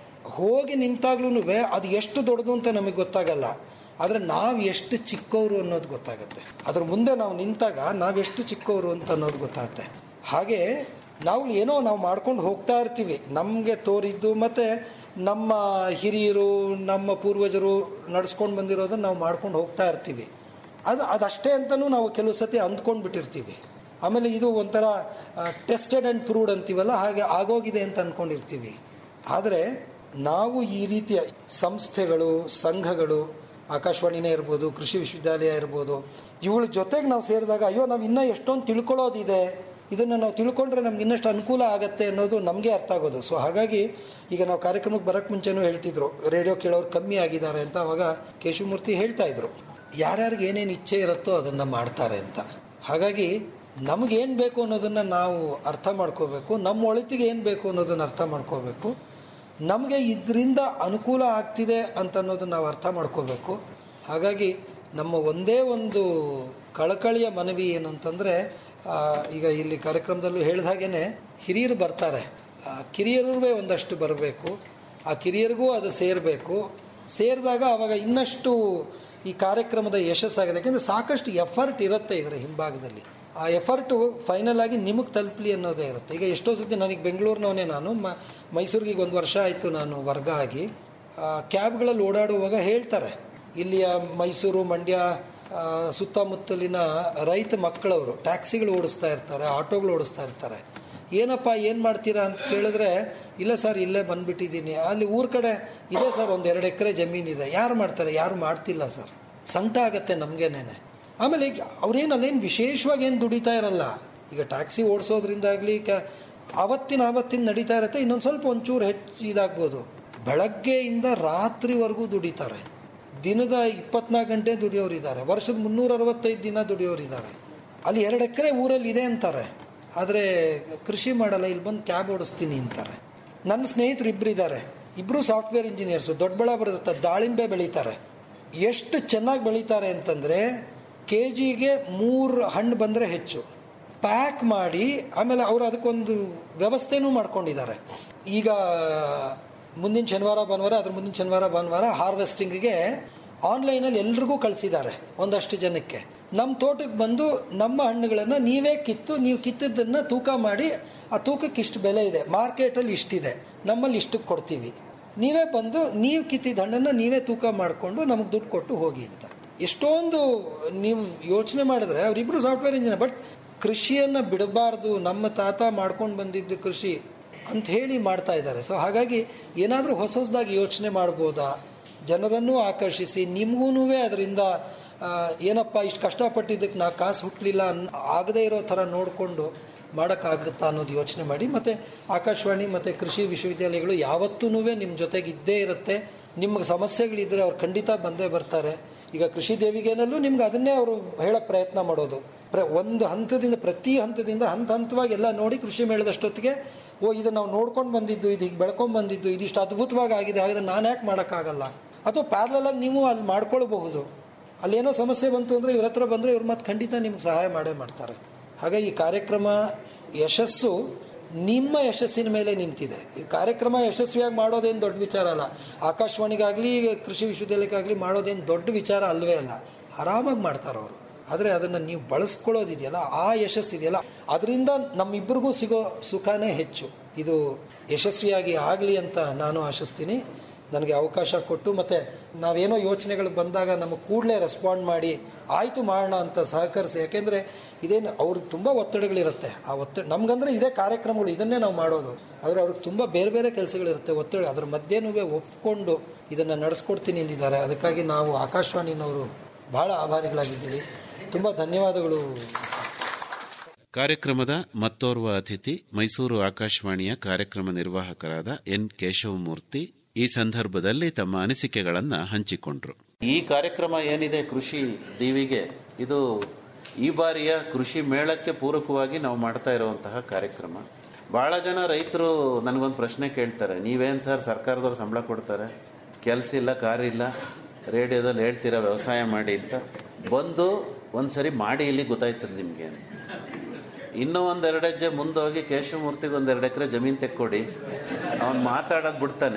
ಹೋಗಿ ನಿಂತಾಗ್ಲೂ ಅದು ಎಷ್ಟು ದೊಡ್ಡದು ಅಂತ ನಮಗೆ ಗೊತ್ತಾಗಲ್ಲ ಆದರೆ ನಾವು ಎಷ್ಟು ಚಿಕ್ಕವರು ಅನ್ನೋದು ಗೊತ್ತಾಗುತ್ತೆ ಅದ್ರ ಮುಂದೆ ನಾವು ನಿಂತಾಗ ನಾವೆಷ್ಟು ಚಿಕ್ಕವರು ಅಂತ ಅನ್ನೋದು ಗೊತ್ತಾಗುತ್ತೆ ಹಾಗೆ ನಾವು ಏನೋ ನಾವು ಮಾಡ್ಕೊಂಡು ಹೋಗ್ತಾ ಇರ್ತೀವಿ ನಮಗೆ ತೋರಿದ್ದು ಮತ್ತು ನಮ್ಮ ಹಿರಿಯರು ನಮ್ಮ ಪೂರ್ವಜರು ನಡ್ಸ್ಕೊಂಡು ಬಂದಿರೋದನ್ನು ನಾವು ಮಾಡ್ಕೊಂಡು ಹೋಗ್ತಾ ಇರ್ತೀವಿ ಅದು ಅದಷ್ಟೇ ಅಂತಲೂ ನಾವು ಕೆಲವು ಸತಿ ಅಂದ್ಕೊಂಡು ಬಿಟ್ಟಿರ್ತೀವಿ ಆಮೇಲೆ ಇದು ಒಂಥರ ಟೆಸ್ಟೆಡ್ ಆ್ಯಂಡ್ ಪ್ರೂವ್ಡ್ ಅಂತೀವಲ್ಲ ಹಾಗೆ ಆಗೋಗಿದೆ ಅಂತ ಅಂದ್ಕೊಂಡಿರ್ತೀವಿ ಆದರೆ ನಾವು ಈ ರೀತಿಯ ಸಂಸ್ಥೆಗಳು ಸಂಘಗಳು ಆಕಾಶವಾಣಿನೇ ಇರ್ಬೋದು ಕೃಷಿ ವಿಶ್ವವಿದ್ಯಾಲಯ ಇರ್ಬೋದು ಇವುಗಳ ಜೊತೆಗೆ ನಾವು ಸೇರಿದಾಗ ಅಯ್ಯೋ ನಾವು ಇನ್ನೂ ಎಷ್ಟೊಂದು ತಿಳ್ಕೊಳ್ಳೋದಿದೆ ಇದನ್ನು ನಾವು ತಿಳ್ಕೊಂಡ್ರೆ ನಮ್ಗೆ ಇನ್ನಷ್ಟು ಅನುಕೂಲ ಆಗತ್ತೆ ಅನ್ನೋದು ನಮಗೆ ಅರ್ಥ ಆಗೋದು ಸೊ ಹಾಗಾಗಿ ಈಗ ನಾವು ಕಾರ್ಯಕ್ರಮಕ್ಕೆ ಬರೋಕ್ಕೆ ಮುಂಚೆನೂ ಹೇಳ್ತಿದ್ರು ರೇಡಿಯೋ ಕೇಳೋರು ಕಮ್ಮಿ ಆಗಿದ್ದಾರೆ ಅಂತ ಅವಾಗ ಕೇಶವಮೂರ್ತಿ ಹೇಳ್ತಾ ಇದ್ರು ಯಾರ್ಯಾರಿಗೆ ಏನೇನು ಇಚ್ಛೆ ಇರುತ್ತೋ ಅದನ್ನು ಮಾಡ್ತಾರೆ ಅಂತ ಹಾಗಾಗಿ ನಮಗೇನು ಬೇಕು ಅನ್ನೋದನ್ನು ನಾವು ಅರ್ಥ ಮಾಡ್ಕೋಬೇಕು ನಮ್ಮ ಒಳಿತಿಗೆ ಏನು ಬೇಕು ಅನ್ನೋದನ್ನು ಅರ್ಥ ಮಾಡ್ಕೋಬೇಕು ನಮಗೆ ಇದರಿಂದ ಅನುಕೂಲ ಆಗ್ತಿದೆ ಅಂತ ಅನ್ನೋದನ್ನು ನಾವು ಅರ್ಥ ಮಾಡ್ಕೋಬೇಕು ಹಾಗಾಗಿ ನಮ್ಮ ಒಂದೇ ಒಂದು ಕಳಕಳಿಯ ಮನವಿ ಏನಂತಂದರೆ ಈಗ ಇಲ್ಲಿ ಕಾರ್ಯಕ್ರಮದಲ್ಲೂ ಹೇಳಿದ ಹಾಗೇ ಹಿರಿಯರು ಬರ್ತಾರೆ ಆ ಕಿರಿಯರೂ ಒಂದಷ್ಟು ಬರಬೇಕು ಆ ಕಿರಿಯರಿಗೂ ಅದು ಸೇರಬೇಕು ಸೇರಿದಾಗ ಅವಾಗ ಇನ್ನಷ್ಟು ಈ ಕಾರ್ಯಕ್ರಮದ ಯಶಸ್ಸಾಗಿದೆ ಯಾಕೆಂದರೆ ಸಾಕಷ್ಟು ಎಫರ್ಟ್ ಇರುತ್ತೆ ಇದರ ಹಿಂಭಾಗದಲ್ಲಿ ಆ ಎಫರ್ಟು ಫೈನಲ್ ಆಗಿ ನಿಮಗೆ ತಲುಪಲಿ ಅನ್ನೋದೇ ಇರುತ್ತೆ ಈಗ ಎಷ್ಟೋ ಸತಿ ನನಗೆ ಬೆಂಗಳೂರಿನವನೇ ನಾನು ಮ ಮೈಸೂರಿಗೆ ಈಗ ಒಂದು ವರ್ಷ ಆಯಿತು ನಾನು ವರ್ಗ ಆಗಿ ಕ್ಯಾಬ್ಗಳಲ್ಲಿ ಓಡಾಡುವಾಗ ಹೇಳ್ತಾರೆ ಇಲ್ಲಿಯ ಮೈಸೂರು ಮಂಡ್ಯ ಸುತ್ತಮುತ್ತಲಿನ ರೈತ ಮಕ್ಕಳವರು ಟ್ಯಾಕ್ಸಿಗಳು ಓಡಿಸ್ತಾ ಇರ್ತಾರೆ ಆಟೋಗಳು ಓಡಿಸ್ತಾ ಇರ್ತಾರೆ ಏನಪ್ಪ ಏನು ಮಾಡ್ತೀರಾ ಅಂತ ಕೇಳಿದ್ರೆ ಇಲ್ಲ ಸರ್ ಇಲ್ಲೇ ಬಂದ್ಬಿಟ್ಟಿದ್ದೀನಿ ಅಲ್ಲಿ ಊರ ಕಡೆ ಇದೆ ಸರ್ ಒಂದು ಎರಡು ಎಕರೆ ಜಮೀನಿದೆ ಯಾರು ಮಾಡ್ತಾರೆ ಯಾರು ಮಾಡ್ತಿಲ್ಲ ಸರ್ ಸಂಕಟ ಆಗತ್ತೆ ನಮಗೇನೇನೆ ಆಮೇಲೆ ಈಗ ಅವ್ರೇನು ಅಲ್ಲೇನು ವಿಶೇಷವಾಗಿ ಏನು ದುಡಿತಾ ಇರಲ್ಲ ಈಗ ಟ್ಯಾಕ್ಸಿ ಓಡಿಸೋದ್ರಿಂದಾಗಲಿ ಕ ಆವತ್ತಿನ ಆವತ್ತಿನ ನಡೀತಾ ಇರುತ್ತೆ ಇನ್ನೊಂದು ಸ್ವಲ್ಪ ಒಂಚೂರು ಹೆಚ್ಚು ಇದಾಗ್ಬೋದು ಬೆಳಗ್ಗೆಯಿಂದ ರಾತ್ರಿವರೆಗೂ ದುಡಿತಾರೆ ದಿನದ ಇಪ್ಪತ್ನಾಲ್ಕು ಗಂಟೆ ದುಡಿಯೋರಿದ್ದಾರೆ ವರ್ಷದ ಮುನ್ನೂರ ಅರವತ್ತೈದು ದಿನ ದುಡಿಯೋರಿದ್ದಾರೆ ಅಲ್ಲಿ ಎರಡು ಎಕರೆ ಊರಲ್ಲಿ ಇದೆ ಅಂತಾರೆ ಆದರೆ ಕೃಷಿ ಮಾಡಲ್ಲ ಇಲ್ಲಿ ಬಂದು ಕ್ಯಾಬ್ ಓಡಿಸ್ತೀನಿ ಅಂತಾರೆ ನನ್ನ ಸ್ನೇಹಿತರು ಇಬ್ಬರು ಇದ್ದಾರೆ ಇಬ್ಬರು ಸಾಫ್ಟ್ವೇರ್ ಇಂಜಿನಿಯರ್ಸು ದೊಡ್ಡಬಳ್ಳಾಪುರದ ದಾಳಿಂಬೆ ಬೆಳೀತಾರೆ ಎಷ್ಟು ಚೆನ್ನಾಗಿ ಬೆಳೀತಾರೆ ಅಂತಂದರೆ ಕೆ ಜಿಗೆ ಮೂರು ಹಣ್ಣು ಬಂದರೆ ಹೆಚ್ಚು ಪ್ಯಾಕ್ ಮಾಡಿ ಆಮೇಲೆ ಅವರು ಅದಕ್ಕೊಂದು ವ್ಯವಸ್ಥೆನೂ ಮಾಡ್ಕೊಂಡಿದ್ದಾರೆ ಈಗ ಮುಂದಿನ ಶನಿವಾರ ಭಾನುವಾರ ಅದ್ರ ಮುಂದಿನ ಶನಿವಾರ ಭಾನುವಾರ ಹಾರ್ವೆಸ್ಟಿಂಗಿಗೆ ಆನ್ಲೈನಲ್ಲಿ ಎಲ್ರಿಗೂ ಕಳಿಸಿದ್ದಾರೆ ಒಂದಷ್ಟು ಜನಕ್ಕೆ ನಮ್ಮ ತೋಟಕ್ಕೆ ಬಂದು ನಮ್ಮ ಹಣ್ಣುಗಳನ್ನು ನೀವೇ ಕಿತ್ತು ನೀವು ಕಿತ್ತದ್ದನ್ನು ತೂಕ ಮಾಡಿ ಆ ತೂಕಕ್ಕೆ ಇಷ್ಟು ಬೆಲೆ ಇದೆ ಮಾರ್ಕೆಟಲ್ಲಿ ಇಷ್ಟಿದೆ ನಮ್ಮಲ್ಲಿ ಇಷ್ಟಕ್ಕೆ ಕೊಡ್ತೀವಿ ನೀವೇ ಬಂದು ನೀವು ಕಿತ್ತಿದ ಹಣ್ಣನ್ನು ನೀವೇ ತೂಕ ಮಾಡಿಕೊಂಡು ನಮಗೆ ದುಡ್ಡು ಕೊಟ್ಟು ಹೋಗಿ ಅಂತ ಎಷ್ಟೊಂದು ನೀವು ಯೋಚನೆ ಮಾಡಿದ್ರೆ ಅವರಿಬ್ಬರು ಸಾಫ್ಟ್ವೇರ್ ಇಂಜಿನಿಯರ್ ಬಟ್ ಕೃಷಿಯನ್ನು ಬಿಡಬಾರ್ದು ನಮ್ಮ ತಾತ ಮಾಡ್ಕೊಂಡು ಬಂದಿದ್ದು ಕೃಷಿ ಅಂತ ಹೇಳಿ ಮಾಡ್ತಾ ಇದ್ದಾರೆ ಸೊ ಹಾಗಾಗಿ ಏನಾದರೂ ಹೊಸ ಹೊಸದಾಗಿ ಯೋಚನೆ ಮಾಡ್ಬೋದಾ ಜನರನ್ನೂ ಆಕರ್ಷಿಸಿ ನಿಮಗೂ ಅದರಿಂದ ಏನಪ್ಪ ಇಷ್ಟು ಕಷ್ಟಪಟ್ಟಿದ್ದಕ್ಕೆ ನಾ ಕಾಸು ಹುಟ್ಟಲಿಲ್ಲ ಅನ್ ಆಗದೇ ಇರೋ ಥರ ನೋಡಿಕೊಂಡು ಮಾಡೋಕ್ಕಾಗುತ್ತಾ ಅನ್ನೋದು ಯೋಚನೆ ಮಾಡಿ ಮತ್ತು ಆಕಾಶವಾಣಿ ಮತ್ತು ಕೃಷಿ ವಿಶ್ವವಿದ್ಯಾಲಯಗಳು ಯಾವತ್ತೂ ನಿಮ್ಮ ಜೊತೆಗೆ ಇದ್ದೇ ಇರುತ್ತೆ ನಿಮಗೆ ಸಮಸ್ಯೆಗಳಿದ್ದರೆ ಅವ್ರು ಖಂಡಿತ ಬಂದೇ ಬರ್ತಾರೆ ಈಗ ಕೃಷಿ ದೇವಿಗೆನಲ್ಲೂ ನಿಮ್ಗೆ ಅದನ್ನೇ ಅವರು ಹೇಳೋಕ್ಕೆ ಪ್ರಯತ್ನ ಮಾಡೋದು ಪ್ರ ಒಂದು ಹಂತದಿಂದ ಪ್ರತಿ ಹಂತದಿಂದ ಹಂತ ಹಂತವಾಗಿ ಎಲ್ಲ ನೋಡಿ ಕೃಷಿ ಮೇಳದಷ್ಟೊತ್ತಿಗೆ ಓ ಇದು ನಾವು ನೋಡ್ಕೊಂಡು ಬಂದಿದ್ದು ಇದು ಈಗ ಬೆಳ್ಕೊಂಡು ಬಂದಿದ್ದು ಇದಿಷ್ಟು ಅದ್ಭುತವಾಗಿ ಆಗಿದೆ ಹಾಗಾದ್ರೆ ನಾನು ಯಾಕೆ ಮಾಡೋಕ್ಕಾಗಲ್ಲ ಅಥವಾ ಪ್ಯಾರ್ಲಲಾಗಿ ನೀವು ಅಲ್ಲಿ ಮಾಡ್ಕೊಳ್ಬಹುದು ಅಲ್ಲೇನೋ ಸಮಸ್ಯೆ ಬಂತು ಅಂದರೆ ಇವ್ರ ಹತ್ರ ಬಂದರೆ ಇವ್ರು ಮತ್ತೆ ಖಂಡಿತ ನಿಮ್ಗೆ ಸಹಾಯ ಮಾಡೇ ಮಾಡ್ತಾರೆ ಹಾಗಾಗಿ ಈ ಕಾರ್ಯಕ್ರಮ ಯಶಸ್ಸು ನಿಮ್ಮ ಯಶಸ್ಸಿನ ಮೇಲೆ ನಿಂತಿದೆ ಈ ಕಾರ್ಯಕ್ರಮ ಯಶಸ್ವಿಯಾಗಿ ಮಾಡೋದೇನು ದೊಡ್ಡ ವಿಚಾರ ಅಲ್ಲ ಆಕಾಶವಾಣಿಗಾಗಲಿ ಕೃಷಿ ವಿಶ್ವವಿದ್ಯಾಲಯಕ್ಕಾಗಲಿ ಮಾಡೋದೇನು ದೊಡ್ಡ ವಿಚಾರ ಅಲ್ವೇ ಅಲ್ಲ ಆರಾಮಾಗಿ ಮಾಡ್ತಾರೆ ಅವರು ಆದರೆ ಅದನ್ನು ನೀವು ಬಳಸ್ಕೊಳ್ಳೋದಿದೆಯಲ್ಲ ಆ ಯಶಸ್ಸಿದೆಯಲ್ಲ ಅದರಿಂದ ನಮ್ಮಿಬ್ಬರಿಗೂ ಸಿಗೋ ಸುಖನೇ ಹೆಚ್ಚು ಇದು ಯಶಸ್ವಿಯಾಗಿ ಆಗಲಿ ಅಂತ ನಾನು ಆಶಿಸ್ತೀನಿ ನನಗೆ ಅವಕಾಶ ಕೊಟ್ಟು ಮತ್ತು ನಾವೇನೋ ಯೋಚನೆಗಳು ಬಂದಾಗ ನಮಗೆ ಕೂಡಲೇ ರೆಸ್ಪಾಂಡ್ ಮಾಡಿ ಆಯಿತು ಮಾಡೋಣ ಅಂತ ಸಹಕರಿಸಿ ಯಾಕೆಂದರೆ ಇದೇನು ಅವ್ರಿಗೆ ತುಂಬ ಒತ್ತಡಗಳಿರುತ್ತೆ ಆ ಒತ್ತಡ ನಮ್ಗಂದ್ರೆ ಇದೇ ಕಾರ್ಯಕ್ರಮಗಳು ಇದನ್ನೇ ನಾವು ಮಾಡೋದು ಆದರೆ ಅವ್ರಿಗೆ ತುಂಬ ಬೇರೆ ಬೇರೆ ಕೆಲಸಗಳಿರುತ್ತೆ ಒತ್ತಡ ಅದ್ರ ಮಧ್ಯೆನೂ ಒಪ್ಕೊಂಡು ಇದನ್ನು ನಡೆಸ್ಕೊಡ್ತೀನಿ ಎಂದಿದ್ದಾರೆ ಅದಕ್ಕಾಗಿ ನಾವು ಆಕಾಶವಾಣಿನವರು ಭಾಳ ಆಭಾರಿಗಳಾಗಿದ್ದೀವಿ ತುಂಬ ಧನ್ಯವಾದಗಳು ಕಾರ್ಯಕ್ರಮದ ಮತ್ತೋರ್ವ ಅತಿಥಿ ಮೈಸೂರು ಆಕಾಶವಾಣಿಯ ಕಾರ್ಯಕ್ರಮ ನಿರ್ವಾಹಕರಾದ ಎನ್ ಕೇಶವಮೂರ್ತಿ ಈ ಸಂದರ್ಭದಲ್ಲಿ ತಮ್ಮ ಅನಿಸಿಕೆಗಳನ್ನು ಹಂಚಿಕೊಂಡ್ರು ಈ ಕಾರ್ಯಕ್ರಮ ಏನಿದೆ ಕೃಷಿ ದೀವಿಗೆ ಇದು ಈ ಬಾರಿಯ ಕೃಷಿ ಮೇಳಕ್ಕೆ ಪೂರಕವಾಗಿ ನಾವು ಮಾಡ್ತಾ ಇರುವಂತಹ ಕಾರ್ಯಕ್ರಮ ಬಹಳ ಜನ ರೈತರು ನನಗೊಂದು ಪ್ರಶ್ನೆ ಕೇಳ್ತಾರೆ ನೀವೇನು ಸರ್ ಸರ್ಕಾರದವ್ರು ಸಂಬಳ ಕೊಡ್ತಾರೆ ಕೆಲಸ ಇಲ್ಲ ಕಾರ್ ಇಲ್ಲ ರೇಡಿಯೋದಲ್ಲಿ ಹೇಳ್ತೀರಾ ವ್ಯವಸಾಯ ಮಾಡಿ ಅಂತ ಬಂದು ಒಂದ್ಸರಿ ಮಾಡಿ ಇಲ್ಲಿ ಗೊತ್ತಾಯ್ತದೆ ನಿಮಗೆ ಇನ್ನೂ ಒಂದೆರಡು ಹೆಜ್ಜೆ ಮುಂದೋಗಿ ಕೇಶವಮೂರ್ತಿಗೆ ಒಂದೆರಡು ಎಕರೆ ಜಮೀನು ತೆಕ್ಕೊಡಿ ಅವನು ಮಾತಾಡೋದು ಬಿಡ್ತಾನೆ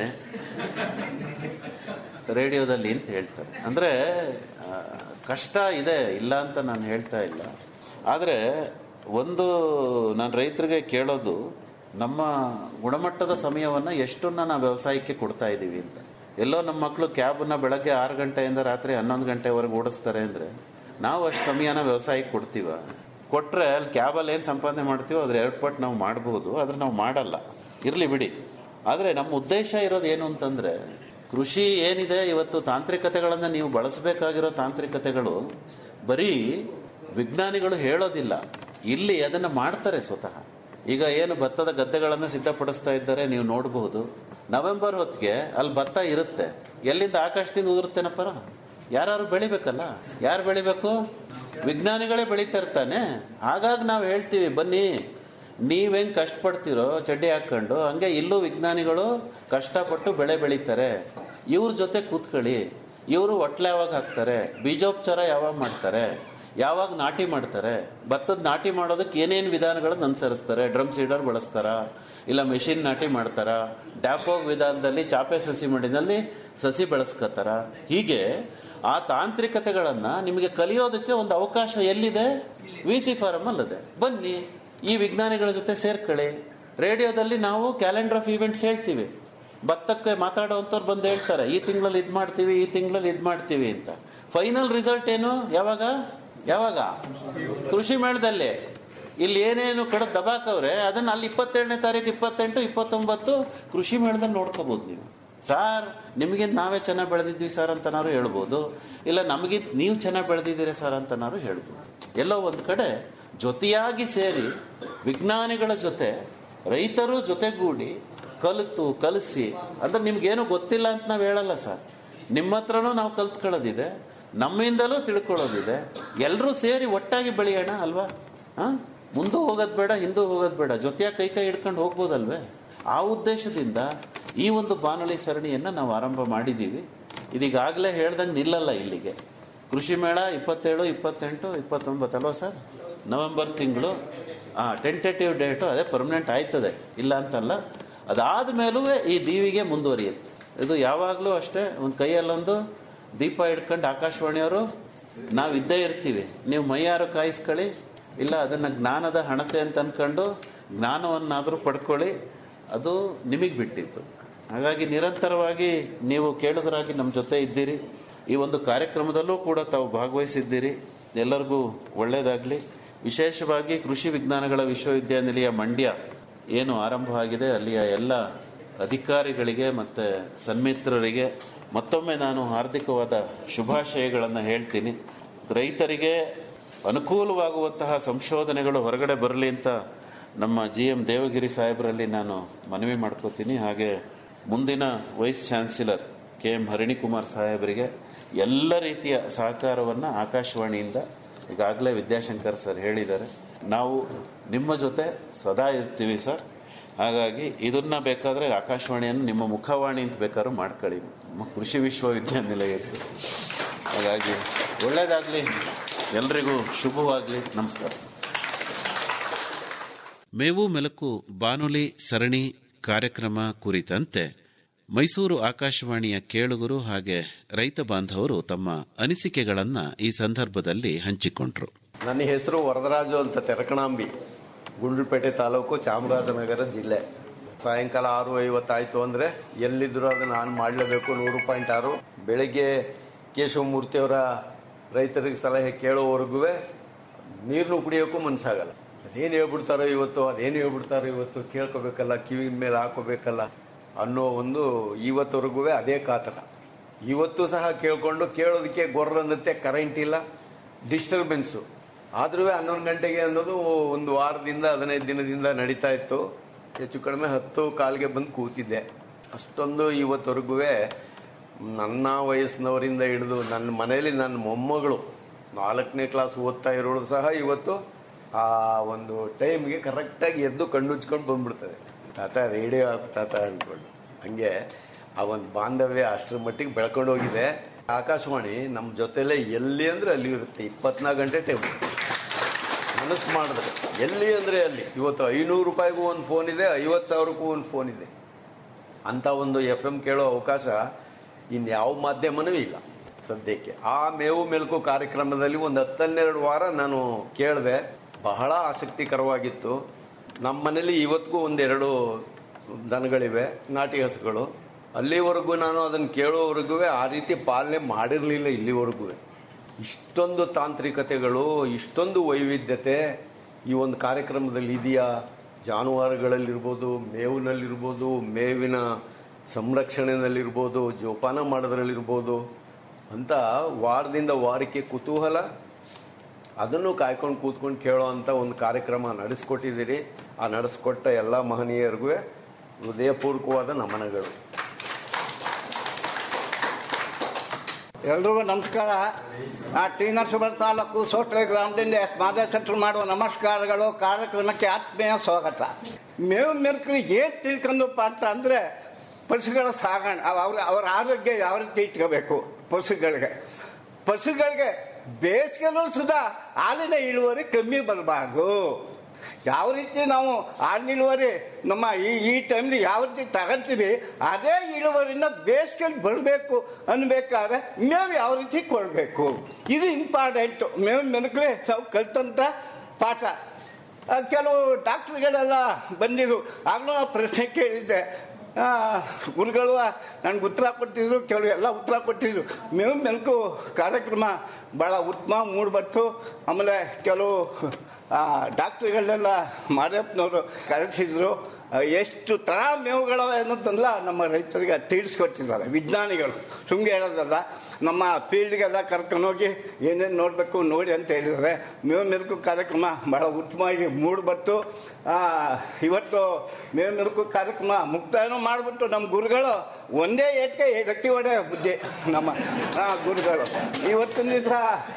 ರೇಡಿಯೋದಲ್ಲಿ ಅಂತ ಹೇಳ್ತಾರೆ ಅಂದರೆ ಆ, ಕಷ್ಟ ಇದೆ ಇಲ್ಲ ಅಂತ ನಾನು ಹೇಳ್ತಾ ಇಲ್ಲ ಆದರೆ ಒಂದು ನಾನು ರೈತರಿಗೆ ಕೇಳೋದು ನಮ್ಮ ಗುಣಮಟ್ಟದ ಸಮಯವನ್ನು ಎಷ್ಟನ್ನ ನಾವು ವ್ಯವಸಾಯಕ್ಕೆ ಕೊಡ್ತಾ ಇದ್ದೀವಿ ಅಂತ ಎಲ್ಲೋ ನಮ್ಮ ಮಕ್ಕಳು ಕ್ಯಾಬನ್ನ ಬೆಳಗ್ಗೆ ಆರು ಗಂಟೆಯಿಂದ ರಾತ್ರಿ ಹನ್ನೊಂದು ಗಂಟೆವರೆಗೆ ಓಡಿಸ್ತಾರೆ ಅಂದರೆ ನಾವು ಅಷ್ಟು ಸಮಯನ ವ್ಯವಸಾಯಕ್ಕೆ ಕೊಡ್ತೀವ ಕೊಟ್ಟರೆ ಅಲ್ಲಿ ಕ್ಯಾಬಲ್ಲಿ ಏನು ಸಂಪಾದನೆ ಮಾಡ್ತೀವೋ ಅದ್ರ ಎರಡು ಪಟ್ಟು ನಾವು ಮಾಡ್ಬೋದು ಆದ್ರೆ ನಾವು ಮಾಡಲ್ಲ ಇರಲಿ ಬಿಡಿ ಆದರೆ ನಮ್ಮ ಉದ್ದೇಶ ಇರೋದು ಏನು ಅಂತಂದರೆ ಕೃಷಿ ಏನಿದೆ ಇವತ್ತು ತಾಂತ್ರಿಕತೆಗಳನ್ನು ನೀವು ಬಳಸಬೇಕಾಗಿರೋ ತಾಂತ್ರಿಕತೆಗಳು ಬರೀ ವಿಜ್ಞಾನಿಗಳು ಹೇಳೋದಿಲ್ಲ ಇಲ್ಲಿ ಅದನ್ನು ಮಾಡ್ತಾರೆ ಸ್ವತಃ ಈಗ ಏನು ಭತ್ತದ ಗದ್ದೆಗಳನ್ನು ಸಿದ್ಧಪಡಿಸ್ತಾ ಇದ್ದಾರೆ ನೀವು ನೋಡಬಹುದು ನವೆಂಬರ್ ಹೊತ್ತಿಗೆ ಅಲ್ಲಿ ಭತ್ತ ಇರುತ್ತೆ ಎಲ್ಲಿಂದ ಆಕಾಶದಿಂದ ಉದುರುತ್ತೇನಪ್ಪರ ಯಾರು ಬೆಳಿಬೇಕಲ್ಲ ಯಾರು ಬೆಳಿಬೇಕು ವಿಜ್ಞಾನಿಗಳೇ ಬೆಳೀತಾ ಇರ್ತಾನೆ ಹಾಗಾಗಿ ನಾವು ಹೇಳ್ತೀವಿ ಬನ್ನಿ ನೀವ್ ಹೆಂಗ್ ಕಷ್ಟಪಡ್ತೀರೋ ಚಡ್ಡಿ ಹಾಕೊಂಡು ಹಂಗೆ ಇಲ್ಲೂ ವಿಜ್ಞಾನಿಗಳು ಕಷ್ಟಪಟ್ಟು ಬೆಳೆ ಬೆಳೀತಾರೆ ಇವ್ರ ಜೊತೆ ಕೂತ್ಕೊಳ್ಳಿ ಇವರು ಒಟ್ಲೆ ಯಾವಾಗ ಹಾಕ್ತಾರೆ ಬೀಜೋಪಚಾರ ಯಾವಾಗ ಮಾಡ್ತಾರೆ ಯಾವಾಗ ನಾಟಿ ಮಾಡ್ತಾರೆ ಭತ್ತದ ನಾಟಿ ಮಾಡೋದಕ್ಕೆ ಏನೇನು ವಿಧಾನಗಳನ್ನು ಅನುಸರಿಸ್ತಾರೆ ಡ್ರಮ್ ಸೀಡರ್ ಬಳಸ್ತಾರ ಇಲ್ಲ ಮೆಷಿನ್ ನಾಟಿ ಮಾಡ್ತಾರ ಡ್ಯಾಪೋಗ್ ವಿಧಾನದಲ್ಲಿ ಚಾಪೆ ಸಸಿ ಮಡಿನಲ್ಲಿ ಸಸಿ ಬೆಳೆಸ್ಕೊತಾರ ಹೀಗೆ ಆ ತಾಂತ್ರಿಕತೆಗಳನ್ನ ನಿಮಗೆ ಕಲಿಯೋದಕ್ಕೆ ಒಂದು ಅವಕಾಶ ಎಲ್ಲಿದೆ ವಿ ಸಿ ಫಾರಂ ಅಲ್ಲದೆ ಬನ್ನಿ ಈ ವಿಜ್ಞಾನಿಗಳ ಜೊತೆ ಸೇರ್ಕೊಳ್ಳಿ ರೇಡಿಯೋದಲ್ಲಿ ನಾವು ಕ್ಯಾಲೆಂಡರ್ ಆಫ್ ಈವೆಂಟ್ಸ್ ಹೇಳ್ತೀವಿ ಭತ್ತಕ್ಕೆ ಮಾತಾಡೋವಂಥವ್ರು ಬಂದು ಹೇಳ್ತಾರೆ ಈ ತಿಂಗಳಲ್ಲಿ ಇದು ಮಾಡ್ತೀವಿ ಈ ತಿಂಗಳಲ್ಲಿ ಇದು ಮಾಡ್ತೀವಿ ಅಂತ ಫೈನಲ್ ರಿಸಲ್ಟ್ ಏನು ಯಾವಾಗ ಯಾವಾಗ ಕೃಷಿ ಮೇಳದಲ್ಲಿ ಇಲ್ಲಿ ಏನೇನು ಕಡೆ ದಬಾಕವ್ರೆ ಅದನ್ನ ಅಲ್ಲಿ ಇಪ್ಪತ್ತೇಳನೇ ತಾರೀಕು ಇಪ್ಪತ್ತೆಂಟು ಇಪ್ಪತ್ತೊಂಬತ್ತು ಕೃಷಿ ಮೇಳದಲ್ಲಿ ನೋಡ್ಕೋಬಹುದು ನೀವು ಸಾರ್ ನಿಮಗಿಂತ ನಾವೇ ಚೆನ್ನಾಗಿ ಬೆಳೆದಿದ್ವಿ ಸರ್ ಅಂತನಾರು ಹೇಳ್ಬೋದು ಇಲ್ಲ ನಮಗಿಂತ ನೀವು ಚೆನ್ನಾಗಿ ಬೆಳೆದಿದ್ದೀರಿ ಸರ್ ಅಂತನಾರು ಹೇಳ್ಬೋದು ಎಲ್ಲೋ ಒಂದು ಕಡೆ ಜೊತೆಯಾಗಿ ಸೇರಿ ವಿಜ್ಞಾನಿಗಳ ಜೊತೆ ರೈತರು ಜೊತೆಗೂಡಿ ಕಲಿತು ಕಲಿಸಿ ಅಂದ್ರೆ ನಿಮ್ಗೇನು ಗೊತ್ತಿಲ್ಲ ಅಂತ ನಾವು ಹೇಳಲ್ಲ ಸರ್ ನಿಮ್ಮ ಹತ್ರನೂ ನಾವು ಕಲ್ತ್ಕೊಳ್ಳೋದಿದೆ ನಮ್ಮಿಂದಲೂ ತಿಳ್ಕೊಳ್ಳೋದಿದೆ ಎಲ್ಲರೂ ಸೇರಿ ಒಟ್ಟಾಗಿ ಬೆಳೆಯೋಣ ಅಲ್ವಾ ಹಾ ಮುಂದೆ ಹೋಗೋದು ಬೇಡ ಹಿಂದೂ ಹೋಗೋದು ಬೇಡ ಜೊತೆಯಾಗಿ ಕೈ ಕೈ ಹಿಡ್ಕೊಂಡು ಹೋಗ್ಬೋದಲ್ವೇ ಆ ಉದ್ದೇಶದಿಂದ ಈ ಒಂದು ಬಾನುಲಿ ಸರಣಿಯನ್ನು ನಾವು ಆರಂಭ ಮಾಡಿದ್ದೀವಿ ಇದೀಗಾಗಲೇ ಹೇಳ್ದಂಗೆ ನಿಲ್ಲಲ್ಲ ಇಲ್ಲಿಗೆ ಕೃಷಿ ಮೇಳ ಇಪ್ಪತ್ತೇಳು ಇಪ್ಪತ್ತೆಂಟು ಇಪ್ಪತ್ತೊಂಬತ್ತು ಅಲ್ವಾ ಸರ್ ನವೆಂಬರ್ ತಿಂಗಳು ಹಾಂ ಟೆಂಟೇಟಿವ್ ಡೇಟು ಅದೇ ಪರ್ಮನೆಂಟ್ ಆಯ್ತದೆ ಇಲ್ಲ ಅಂತಲ್ಲ ಅದಾದ ಮೇಲೂ ಈ ದೀವಿಗೆ ಮುಂದುವರಿಯುತ್ತೆ ಇದು ಯಾವಾಗಲೂ ಅಷ್ಟೇ ಒಂದು ಕೈಯಲ್ಲೊಂದು ದೀಪ ಹಿಡ್ಕೊಂಡು ಆಕಾಶವಾಣಿಯವರು ನಾವು ಇದ್ದೇ ಇರ್ತೀವಿ ನೀವು ಮೈಯಾರು ಕಾಯಿಸ್ಕೊಳ್ಳಿ ಇಲ್ಲ ಅದನ್ನು ಜ್ಞಾನದ ಹಣತೆ ಅಂತ ಅಂದ್ಕೊಂಡು ಜ್ಞಾನವನ್ನಾದರೂ ಪಡ್ಕೊಳ್ಳಿ ಅದು ನಿಮಗೆ ಬಿಟ್ಟಿತ್ತು ಹಾಗಾಗಿ ನಿರಂತರವಾಗಿ ನೀವು ಕೇಳುಗರಾಗಿ ನಮ್ಮ ಜೊತೆ ಇದ್ದೀರಿ ಈ ಒಂದು ಕಾರ್ಯಕ್ರಮದಲ್ಲೂ ಕೂಡ ತಾವು ಭಾಗವಹಿಸಿದ್ದೀರಿ ಎಲ್ಲರಿಗೂ ಒಳ್ಳೆಯದಾಗಲಿ ವಿಶೇಷವಾಗಿ ಕೃಷಿ ವಿಜ್ಞಾನಗಳ ವಿಶ್ವವಿದ್ಯಾನಿಲಯ ಮಂಡ್ಯ ಏನು ಆರಂಭ ಆಗಿದೆ ಅಲ್ಲಿಯ ಎಲ್ಲ ಅಧಿಕಾರಿಗಳಿಗೆ ಮತ್ತು ಸನ್ಮಿತ್ರರಿಗೆ ಮತ್ತೊಮ್ಮೆ ನಾನು ಹಾರ್ದಿಕವಾದ ಶುಭಾಶಯಗಳನ್ನು ಹೇಳ್ತೀನಿ ರೈತರಿಗೆ ಅನುಕೂಲವಾಗುವಂತಹ ಸಂಶೋಧನೆಗಳು ಹೊರಗಡೆ ಬರಲಿ ಅಂತ ನಮ್ಮ ಜಿ ಎಂ ದೇವಗಿರಿ ಸಾಹೇಬರಲ್ಲಿ ನಾನು ಮನವಿ ಮಾಡ್ಕೋತೀನಿ ಹಾಗೆ ಮುಂದಿನ vice chancellor K M Harinikumar ಸಾಹೇಬರಿಗೆ ಎಲ್ಲ ರೀತಿಯ ಸಹಕಾರವನ್ನು ಆಕಾಶವಾಣಿಯಿಂದ ಈಗಾಗಲೇ ವಿದ್ಯಾಶಂಕರ್ ಸರ್ ಹೇಳಿದ್ದಾರೆ ನಾವು ನಿಮ್ಮ ಜೊತೆ ಸದಾ ಇರ್ತೀವಿ ಸರ್ ಹಾಗಾಗಿ ಇದನ್ನ ಬೇಕಾದರೆ ಆಕಾಶವಾಣಿಯನ್ನು ನಿಮ್ಮ ಮುಖವಾಣಿ ಅಂತ ಬೇಕಾದ್ರೂ ಮಾಡ್ಕೊಳ್ಳಿ ಮ- ಕೃಷಿ ವಿಶ್ವವಿದ್ಯಾನಿಲಯದ್ದು ಹಾಗಾಗಿ ಒಳ್ಳೆಯದಾಗಲಿ ಎಲ್ರಿಗೂ ಶುಭವಾಗಲಿ ನಮಸ್ಕಾರ ಮೇವು ಮೆಲುಕು ಬಾನುಲಿ ಸರಣಿ ಕಾರ್ಯಕ್ರಮ ಕುರಿತಂತೆ ಮೈಸೂರು ಆಕಾಶವಾಣಿಯ ಕೇಳುಗರು ಹಾಗೆ ರೈತ ಬಾಂಧವರು ತಮ್ಮ ಅನಿಸಿಕೆಗಳನ್ನು ಈ ಸಂದರ್ಭದಲ್ಲಿ ಹಂಚಿಕೊಂಡ್ರು ನನ್ನ ಹೆಸರು ವರದರಾಜು ಅಂತ ತೆರಕಣಾಂಬಿ ಗುಂಡ್ಲುಪೇಟೆ ತಾಲೂಕು ಚಾಮರಾಜನಗರ ಜಿಲ್ಲೆ ಸಾಯಂಕಾಲ ಆರು ಐವತ್ತಾಯ್ತು ಅಂದ್ರೆ ಎಲ್ಲಿದ್ರು ಅದನ್ನ ನಾನು ಮಾಡಲೇಬೇಕು ನೂರು ಪಾಯಿಂಟ್ ಆರು ಬೆಳಿಗ್ಗೆ ಕೇಶವಮೂರ್ತಿಯವರ ರೈತರಿಗೆ ಸಲಹೆ ಕೇಳೋವರೆಗೂ ನೀರನ್ನು ಕುಡಿಯೋಕ್ಕೂ ಮನ್ಸಾಗಲ್ಲ ಅದೇನು ಹೇಳ್ಬಿಡ್ತಾರೋ ಇವತ್ತು ಅದೇನು ಹೇಳ್ಬಿಡ್ತಾರೋ ಇವತ್ತು ಕೇಳ್ಕೋಬೇಕಲ್ಲ ಕಿವಿ ಮೇಲೆ ಹಾಕೋಬೇಕಲ್ಲ ಅನ್ನೋ ಒಂದು ಇವತ್ತವರೆಗೂ ಅದೇ ಕಾತರ ಇವತ್ತು ಸಹ ಕೇಳ್ಕೊಂಡು ಕೇಳೋದಕ್ಕೆ ಗೊರ್ರನ್ನತ್ತೆ ಕರೆಂಟ್ ಇಲ್ಲ ಡಿಸ್ಟರ್ಬೆನ್ಸು ಆದ್ರೂ ಹನ್ನೊಂದು ಗಂಟೆಗೆ ಅನ್ನೋದು ಒಂದು ವಾರದಿಂದ ಹದಿನೈದು ದಿನದಿಂದ ನಡೀತಾ ಇತ್ತು ಹೆಚ್ಚು ಕಡಿಮೆ ಹತ್ತು ಕಾಲಿಗೆ ಬಂದು ಕೂತಿದ್ದೆ ಅಷ್ಟೊಂದು ಇವತ್ತವರೆಗೂ ನನ್ನ ವಯಸ್ಸಿನವರಿಂದ ಹಿಡಿದು ನನ್ನ ಮನೆಯಲ್ಲಿ ನನ್ನ ಮೊಮ್ಮಗಳು ನಾಲ್ಕನೇ ಕ್ಲಾಸ್ ಓದ್ತಾ ಇರೋಳು ಸಹ ಇವತ್ತು ಆ ಒಂದು ಟೈಮ್ಗೆ ಕರೆಕ್ಟಾಗಿ ಎದ್ದು ಕಣ್ಣುಚ್ಕೊಂಡು ಬಂದ್ಬಿಡ್ತದೆ ತಾತ ರೇಡಿಯೋ ಹಾಕು ತಾತ ಅಂದ್ಕೊಂಡು ಹಂಗೆ ಆ ಒಂದು ಬಾಂಧವ್ಯ ಅಷ್ಟರ ಮಟ್ಟಿಗೆ ಬೆಳ್ಕೊಂಡು ಹೋಗಿದೆ ಆಕಾಶವಾಣಿ ನಮ್ಮ ಜೊತೆಲೇ ಎಲ್ಲಿ ಅಂದ್ರೆ ಅಲ್ಲಿ ಇರುತ್ತೆ ಇಪ್ಪತ್ನಾಲ್ಕು ಗಂಟೆ ಟೈಮ್ ಮನಸ್ಸು ಮಾಡಿದ್ರೆ ಎಲ್ಲಿ ಅಂದರೆ ಅಲ್ಲಿ ಇವತ್ತು ಐನೂರು ರೂಪಾಯಿಗೂ ಒಂದು ಫೋನ್ ಇದೆ ಐವತ್ತು ಸಾವಿರಕ್ಕೂ ಒಂದು ಫೋನ್ ಇದೆ ಅಂತ ಒಂದು ಎಫ್ ಎಂ ಕೇಳೋ ಅವಕಾಶ ಇನ್ಯಾವ ಮಾಧ್ಯಮನೂ ಇಲ್ಲ ಸದ್ಯಕ್ಕೆ ಆ ಮೇವು ಮೆಲುಕು ಕಾರ್ಯಕ್ರಮದಲ್ಲಿ ಒಂದು ಹತ್ತನ್ನೆರಡು ವಾರ ನಾನು ಕೇಳಿದೆ ಬಹಳ ಆಸಕ್ತಿಕರವಾಗಿತ್ತು ನಮ್ಮ ಮನೇಲಿ ಇವತ್ತಿಗೂ ಒಂದೆರಡು ದನಗಳಿವೆ ನಾಟಿ ಹಸುಗಳು ಅಲ್ಲಿವರೆಗೂ ನಾನು ಅದನ್ನು ಕೇಳೋವರೆಗೂ ಆ ರೀತಿ ಪಾಲನೆ ಮಾಡಿರಲಿಲ್ಲ ಇಲ್ಲಿವರೆಗೂ ಇಷ್ಟೊಂದು ತಾಂತ್ರಿಕತೆಗಳು ಇಷ್ಟೊಂದು ವೈವಿಧ್ಯತೆ ಈ ಒಂದು ಕಾರ್ಯಕ್ರಮದಲ್ಲಿ ಇದೆಯಾ ಜಾನುವಾರುಗಳಲ್ಲಿರ್ಬೋದು ಮೇವಿನಲ್ಲಿರ್ಬೋದು ಮೇವಿನ ಸಂರಕ್ಷಣೆಯಲ್ಲಿರ್ಬೋದು ಜೋಪಾನ ಮಾಡೋದ್ರಲ್ಲಿರ್ಬೋದು ಅಂತ ವಾರದಿಂದ ವಾರಕ್ಕೆ ಕುತೂಹಲ ಅದನ್ನು ಕಾಯ್ಕೊಂಡು ಕೂತ್ಕೊಂಡು ಕೇಳೋ ಅಂತ ಒಂದು ಕಾರ್ಯಕ್ರಮ ನಡೆಸ್ಕೊಟ್ಟಿದ್ದೀರಿ ಆ ನಡೆಸ್ಕೊಟ್ಟ ಎಲ್ಲ ಮಹನೀಯರಿಗೂ ಹೃದಯಪೂರ್ವಕವಾದ ನಮನಗಳು ಎಲ್ರಿಗೂ ನಮಸ್ಕಾರ ಆ ಟಿ ನರಸೀಪುರ ತಾಲೂಕು ಸೋಟ್ರೆ ಗ್ರಾಮದಿಂದ ಎಸ್ ಮಾದೇಶಟ್ರು ಮಾಡುವ ನಮಸ್ಕಾರಗಳು ಕಾರ್ಯಕ್ರಮಕ್ಕೆ ಆತ್ಮೀಯ ಸ್ವಾಗತ ಮೇವು ಮೆರುಕಲು ಏನ್ ತಿಳ್ಕೊಂಡಪ್ಪ ಅಂತ ಅಂದ್ರೆ ಪಶುಗಳ ಸಾಗಣೆ ಅವ್- ಅವ್ರ ಅವ್ರ ಆರೋಗ್ಯ ಯಾವ ರೀತಿ ಇಟ್ಕೋಬೇಕು ಪಶುಗಳಿಗೆ ಪಶುಗಳಿಗೆ ಬೇಸಿಗೆಲೂ ಸುಧಾ ಹಾಲಿನ ಇಳುವರಿ ಕಮ್ಮಿ ಬರಬಾರ್ದು ಯಾವ ರೀತಿ ನಾವು ಹಾಲಿನ ಇಳುವರಿ ನಮ್ಮ ಈ ಈ ಟೈಮ್ಲಿ ಯಾವ ರೀತಿ ತಗೊಂತೀವಿ ಅದೇ ಇಳುವರಿನ ಬೇಸಿಗೆಲಿ ಬರಬೇಕು ಅನ್ಬೇಕಾದ್ರೆ ಮೇವು ಯಾವ ರೀತಿ ಕೊಡಬೇಕು ಇದು ಇಂಪಾರ್ಟೆಂಟ್ ಮೇವು ಮೆನಕಲೆ ನಾವು ಕಲ್ತಂತ ಪಾಠ ಆ, ಕೆಲವು ಡಾಕ್ಟ್ರುಗಳೆಲ್ಲ ಬಂದಿದ್ರು ಆಗಲೂ ಆ ಪ್ರಶ್ನೆ ಕೇಳಿದ್ದೆ ಆ, ಗುರುಗಳು ನನ್ಗೆ ಉತ್ತರ ಕೊಟ್ಟಿದ್ರು ಕೆಲವು ಎಲ್ಲ ಉತ್ತರ ಕೊಟ್ಟಿದ್ರು ಮೇವು ಮೆಲುಕು ಕಾರ್ಯಕ್ರಮ ಭಾಳ ಉತ್ತಮ ಮೂಡ್ಬತ್ತು ಆಮೇಲೆ ಕೆಲವು ಆ, ಡಾಕ್ಟ್ರುಗಳೆಲ್ಲ ಮಾದೇಪ್ಪನವರು ಕರೆಸಿದ್ರು ಆ, ಎಷ್ಟು ಥರ ಮೇವುಗಳವೆ ಅನ್ನೋದನ್ನೆಲ್ಲ ನಮ್ಮ ರೈತರಿಗೆ ತಿಳಿಸ್ಕೊಟ್ಟಿದ್ದಾರೆ ವಿಜ್ಞಾನಿಗಳು ಸುಮ್ಗೆ ಹೇಳೋದಲ್ಲ ನಮ್ಮ ಫೀಲ್ಡ್ಗೆಲ್ಲ ಕರ್ಕೊಂಡೋಗಿ ಏನೇನು ನೋಡಬೇಕು ನೋಡಿ ಅಂತ ಹೇಳಿದ್ದಾರೆ ಮೇವು ಮೆರುಕು ಕಾರ್ಯಕ್ರಮ ಭಾಳ ಉತ್ತಮವಾಗಿ ಮೂಡ್ಬತ್ತು ಆ, ಇವತ್ತು ಮೇವು ಮೆರುಕು ಕಾರ್ಯಕ್ರಮ ಮುಕ್ತಾಯನೂ ಮಾಡಿಬಿಟ್ಟು ನಮ್ಮ ಗುರುಗಳು ಒಂದೇ ಏಟ್ಗೆ ರಟ್ಟಿ ಹೊಡೆ ಬುದ್ಧಿ ನಮ್ಮ ಆ, ಗುರುಗಳು ಇವತ್ತಿನ ದಿವಸ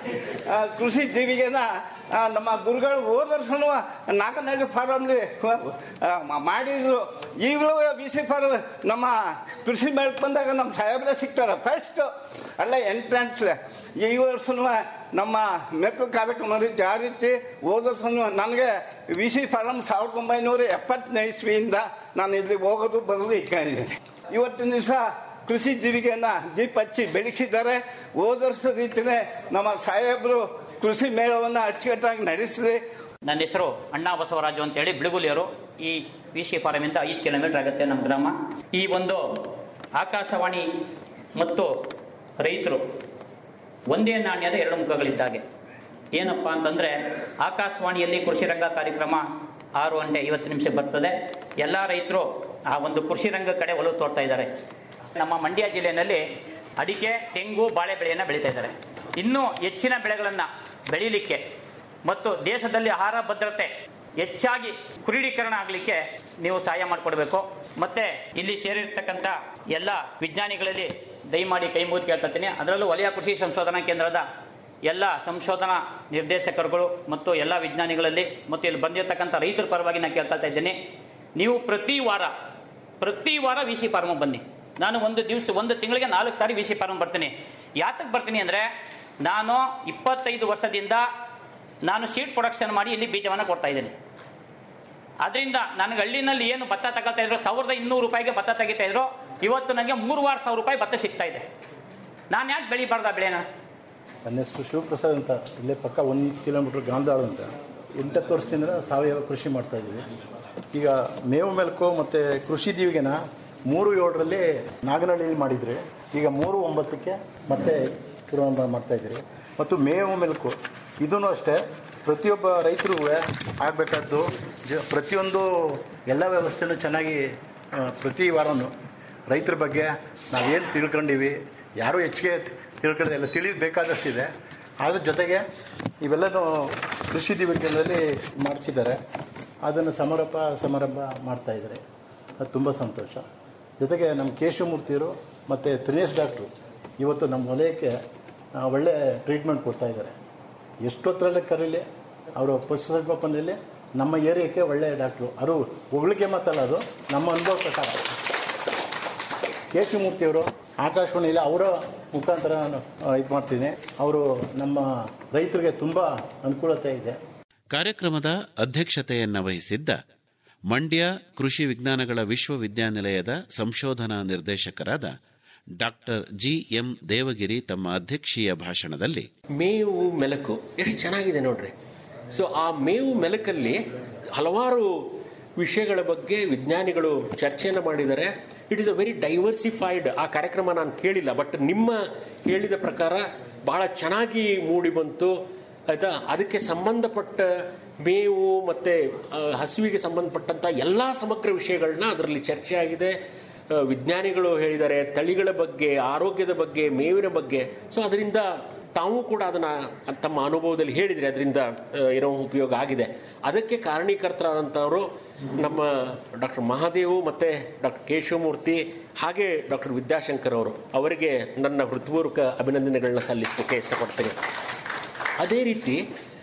ಕೃಷಿ ಜೀವಿಗೆನ ಆ, ನಮ್ಮ ಗುರುಗಳು ಹೋದ ವರ್ಷನೂ ನಾಲ್ಕನೇದು ಫಾರಮ್ಲಿ ಮಾಡಿದ್ರು ಈಗಲೂ ಬಿ ಸಿ ಫಾರಮ್ ನಮ್ಮ ಕೃಷಿ ಮೇಳಕ್ಕೆ ಬಂದಾಗ ನಮ್ಮ ಸಾಹೇಬ್ರೆ ಸಿಗ್ತಾರೆ ಫಸ್ಟ್ ಅಲ್ಲ ಎಂಟ್ರೆನ್ಸ್ ಈ ವರ್ಷನೂ ನಮ್ಮ ಮೆಕ್ಕು ಕಾರ್ಯಕ್ರಮ ಯಾವ ರೀತಿ ಹೋದ ವರ್ಷನೂ ನನಗೆ ವಿ ಸಿ ಫಾರಮ್ ಸಾವಿರದ ಒಂಬೈನೂರ ಎಪ್ಪತ್ತನೇ ಇಸ್ವಿಯಿಂದ ನಾನು ಇಲ್ಲಿ ಹೋಗೋದು ಬರೋದು ಇಟ್ಕೊಂಡಿದ್ದೀನಿ ಇವತ್ತಿನ ದಿವಸ ಕೃಷಿ ಜೀವಿಗೆಯನ್ನ ದೀಪ ಹಚ್ಚಿ ಬೆಳೆಸಿದ್ದಾರೆ ಹೋದ ವರ್ಷ ರೀತಿನೇ ನಮ್ಮ ಸಾಹೇಬರು ಕೃಷಿ ಮೇಳವನ್ನ ಅಚ್ಚುಕಟ್ಟಾಗಿ ನಡೆಸಿದೆ ನನ್ನ ಹೆಸರು ಅಣ್ಣಾ ಬಸವರಾಜು ಅಂತೇಳಿ ಬಿಳುಗುಲಿಯರು ಈ ವಿ ಸಿ ಫಾರಮಿಂದ ಐದು ಕಿಲೋಮೀಟರ್ ಆಗುತ್ತೆ ನಮ್ಮ ಗ್ರಾಮ ಈ ಒಂದು ಆಕಾಶವಾಣಿ ಮತ್ತು ರೈತರು ಒಂದೇ ನಾಣ್ಯದ ಎರಡು ಮುಖಗಳಿದ್ದಾಗೆ ಏನಪ್ಪ ಅಂತಂದ್ರೆ ಆಕಾಶವಾಣಿಯಲ್ಲಿ ಕೃಷಿ ರಂಗ ಕಾರ್ಯಕ್ರಮ ಆರು ಗಂಟೆ ಐವತ್ತು ನಿಮಿಷ ಬರ್ತದೆ ಎಲ್ಲ ರೈತರು ಆ ಒಂದು ಕೃಷಿ ರಂಗ ಕಡೆ ಒಲವು ತೋರ್ತಾ ಇದ್ದಾರೆ ನಮ್ಮ ಮಂಡ್ಯ ಜಿಲ್ಲೆಯಲ್ಲಿ ಅಡಿಕೆ ತೆಂಗು ಬಾಳೆ ಬೆಳೆಯನ್ನು ಬೆಳೀತಾ ಇದ್ದಾರೆ ಇನ್ನೂ ಹೆಚ್ಚಿನ ಬೆಳೆಗಳನ್ನು ಬೆಳೀಲಿಕ್ಕೆ ಮತ್ತು ದೇಶದಲ್ಲಿ ಆಹಾರ ಭದ್ರತೆ ಹೆಚ್ಚಾಗಿ ಕ್ರೋಢೀಕರಣ ಆಗಲಿಕ್ಕೆ ನೀವು ಸಹಾಯ ಮಾಡಿಕೊಡ್ಬೇಕು ಮತ್ತೆ ಇಲ್ಲಿ ಸೇರಿರ್ತಕ್ಕಂಥ ಎಲ್ಲ ವಿಜ್ಞಾನಿಗಳಲ್ಲಿ ದಯಮಾಡಿ ಕೈ ಮುಗಿದು ಕೇಳ್ಕೊತೀನಿ ಅದರಲ್ಲೂ ವಲಯ ಕೃಷಿ ಸಂಶೋಧನಾ ಕೇಂದ್ರದ ಎಲ್ಲ ಸಂಶೋಧನಾ ನಿರ್ದೇಶಕರುಗಳು ಮತ್ತು ಎಲ್ಲ ವಿಜ್ಞಾನಿಗಳಲ್ಲಿ ಮತ್ತು ಇಲ್ಲಿ ಬಂದಿರತಕ್ಕಂಥ ರೈತರ ಪರವಾಗಿ ನಾನು ಕೇಳ್ಕೊಳ್ತಾ ಇದ್ದೀನಿ ನೀವು ಪ್ರತಿ ವಾರ ಪ್ರತಿ ವಾರ ವಿ ಸಿ ಫಾರ್ಮ್ ಬನ್ನಿ ನಾನು ಒಂದು ದಿವಸ ಒಂದು ತಿಂಗಳಿಗೆ ನಾಲ್ಕು ಸಾರಿ ವಿ ಸಿ ಫಾರ್ಮ್ ಬರ್ತೀನಿ ಯಾತಕ್ಕೆ ಬರ್ತೀನಿ ಅಂದರೆ ನಾನು ಇಪ್ಪತ್ತೈದು ವರ್ಷದಿಂದ ನಾನು ಸೀಡ್ ಪ್ರೊಡಕ್ಷನ್ ಮಾಡಿ ಇಲ್ಲಿ ಬೀಜವನ್ನು ಕೊಡ್ತಾ ಇದ್ದೀನಿ ಅದರಿಂದ ನನಗೆ ಹಳ್ಳಿನಲ್ಲಿ ಏನು ಭತ್ತ ತಗೊಳ್ತಾ ಇದ್ರು ಸಾವಿರದ ಇನ್ನೂರು ರೂಪಾಯಿಗೆ ಭತ್ತ ತೆಗಿತಾ ಇದ್ರು ಇವತ್ತು ನನಗೆ ಮೂರುವಾರು ಸಾವಿರ ರೂಪಾಯಿ ಭತ್ತ ಸಿಗ್ತಾ ಇದೆ ನಾನು ಯಾಕೆ ಬೆಳಿಬಾರ್ದ ಬೆಳೆನ ನನ್ನ ಹೆಸರು ಶಿವಪ್ರಸಾದ್ ಅಂತ ಇಲ್ಲೇ ಪಕ್ಕ ಒಂದು ಕಿಲೋಮೀಟ್ರ್ ಗಾಂಧಾಳು ಅಂತ ಎಂಟತ್ತು ವರ್ಷದಿಂದ ಸಾವಯವ ಕೃಷಿ ಮಾಡ್ತಾ ಇದ್ದೀವಿ ಈಗ ಮೇವು ಮೆಲ್ಕು ಮತ್ತು ಕೃಷಿ ದೀವಿಗೆನ ಮೂರು ಏಳರಲ್ಲಿ ನಾಗನಹಳ್ಳಿಯಲ್ಲಿ ಮಾಡಿದ್ರಿ ಈಗ ಮೂರು ಒಂಬತ್ತಕ್ಕೆ ಮತ್ತೆ ಶುರು ಮಾಡ್ತಾ ಇದ್ದೀರಿ ಮತ್ತು ಮೇವು ಮೆಲ್ಕು ಇದೂ ಅಷ್ಟೇ ಪ್ರತಿಯೊಬ್ಬ ರೈತರಿಗೂ ಆಗಬೇಕಾದ್ದು ಜ ಪ್ರತಿಯೊಂದು ಎಲ್ಲ ವ್ಯವಸ್ಥೆನೂ ಚೆನ್ನಾಗಿ ಆ, ಪ್ರತಿ ವಾರನೂ ರೈತರ ಬಗ್ಗೆ ನಾವೇನು ತಿಳ್ಕೊಂಡಿವಿ ಯಾರೂ ಹೆಚ್ಚಿಗೆ ತಿಳ್ಕೊಳ್ಳೋದು ಎಲ್ಲ ತಿಳಿದು ಬೇಕಾದಷ್ಟಿದೆ ಅದ್ರ ಜೊತೆಗೆ ಇವೆಲ್ಲನೂ ಕೃಷಿ ದಿವಸದಲ್ಲಿ ಮಾಡಿಸಿದ್ದಾರೆ ಅದನ್ನು ಸಮಾರೋಪ ಸಮಾರಂಭ ಮಾಡ್ತಾ ಇದ್ದಾರೆ ಅದು ತುಂಬ ಸಂತೋಷ ಜೊತೆಗೆ ನಮ್ಮ ಕೇಶವಮೂರ್ತಿಯವರು ಮತ್ತು ತ್ರಿನೇಶ್ ಡಾಕ್ಟ್ರು ಇವತ್ತು ನಮ್ಮ ವಲಯಕ್ಕೆ ಆ, ಒಳ್ಳೆ ಟ್ರೀಟ್ಮೆಂಟ್ ಕೊಡ್ತಾ ಇದ್ದಾರೆ ಎಷ್ಟೊತ್ತರಲ್ಲೇ ಕರೀಲಿ ಅವರು ಪಶುಸಂಗೋಪನೆಯಲ್ಲಿ ನಮ್ಮ ಏರಿಯಾಕ್ಕೆ ಒಳ್ಳೆಯ ಡಾಕ್ಟ್ರು ಅವರು ಹೊಗಳಿಕೆ ಮಾತಲ್ಲ ಅದು ನಮ್ಮ ಅನುಭವ ಪ್ರಕಾರ ಕೇಶವಮೂರ್ತಿಯವರು ಆಕಾಶವಾಣಿಯಲ್ಲಿ ಅವರ ಮುಖಾಂತರ ನಾನು ಇದು ಮಾಡ್ತೀನಿ ಅವರು ನಮ್ಮ ರೈತರಿಗೆ ತುಂಬ ಅನುಕೂಲತೆ ಇದೆ ಕಾರ್ಯಕ್ರಮದ ಅಧ್ಯಕ್ಷತೆಯನ್ನ ವಹಿಸಿದ್ದ ಮಂಡ್ಯ ಕೃಷಿ ವಿಜ್ಞಾನಗಳ ವಿಶ್ವವಿದ್ಯಾನಿಲಯದ ಸಂಶೋಧನಾ ನಿರ್ದೇಶಕರಾದ ಡಾಕ್ಟರ್ ಜಿ ಎಂ ದೇವಗಿರಿ ತಮ್ಮ ಅಧ್ಯಕ್ಷೀಯ ಭಾಷಣದಲ್ಲಿ ಮೇವು ಮೆಲಕು ಎಷ್ಟು ಚೆನ್ನಾಗಿದೆ ನೋಡ್ರಿ ಸೊ ಆ ಮೇವು ಮೆಲಕಲ್ಲಿ ಹಲವಾರು ವಿಷಯಗಳ ಬಗ್ಗೆ ವಿಜ್ಞಾನಿಗಳು ಚರ್ಚೆಯನ್ನು ಮಾಡಿದ್ದಾರೆ it is a very diversified ಆ ಕಾರ್ಯಕ್ರಮ ನಾನು ಕೇಳಿಲ್ಲ ಬಟ್ ನಿಮ್ಮ ಹೇಳಿದ ಪ್ರಕಾರ ಬಹಳ ಚೆನ್ನಾಗಿ ಮೂಡಿ ಬಂತು ಆಯ್ತಾ ಅದಕ್ಕೆ ಸಂಬಂಧಪಟ್ಟ ಮೇವು ಮತ್ತೆ ಆ, ಹಸುವಿಗೆ ಸಂಬಂಧಪಟ್ಟಂತ ಎಲ್ಲಾ ಸಮಗ್ರ ವಿಷಯಗಳನ್ನ ಅದರಲ್ಲಿ ಚರ್ಚೆ ಆಗಿದೆ ಆ, ವಿಜ್ಞಾನಿಗಳು ಹೇಳಿದ್ದಾರೆ ತಳಿಗಳ ಬಗ್ಗೆ ಆರೋಗ್ಯದ ಬಗ್ಗೆ ಮೇವಿನ ಬಗ್ಗೆ ಸೊ ಅದರಿಂದ ತಾವು ಕೂಡ ಅದನ್ನ ತಮ್ಮ ಅನುಭವದಲ್ಲಿ ಹೇಳಿದ್ರೆ ಅದರಿಂದ ಏನೋ ಉಪಯೋಗ ಆಗಿದೆ ಅದಕ್ಕೆ ಕಾರಣೀಕರ್ತರಾದಂಥವರು ನಮ್ಮ ಡಾಕ್ಟರ್ ಮಹಾದೇವು ಮತ್ತೆ ಡಾಕ್ಟರ್ ಕೇಶವಮೂರ್ತಿ ಹಾಗೆ ಡಾಕ್ಟರ್ ವಿದ್ಯಾಶಂಕರ್ ಅವರು ಅವರಿಗೆ ನನ್ನ ಹೃತ್ಪೂರ್ವಕ ಅಭಿನಂದನೆಗಳನ್ನ ಸಲ್ಲಿಸಲಿಕ್ಕೆ ಇಷ್ಟಪಡ್ತೇನೆ ಅದೇ ರೀತಿ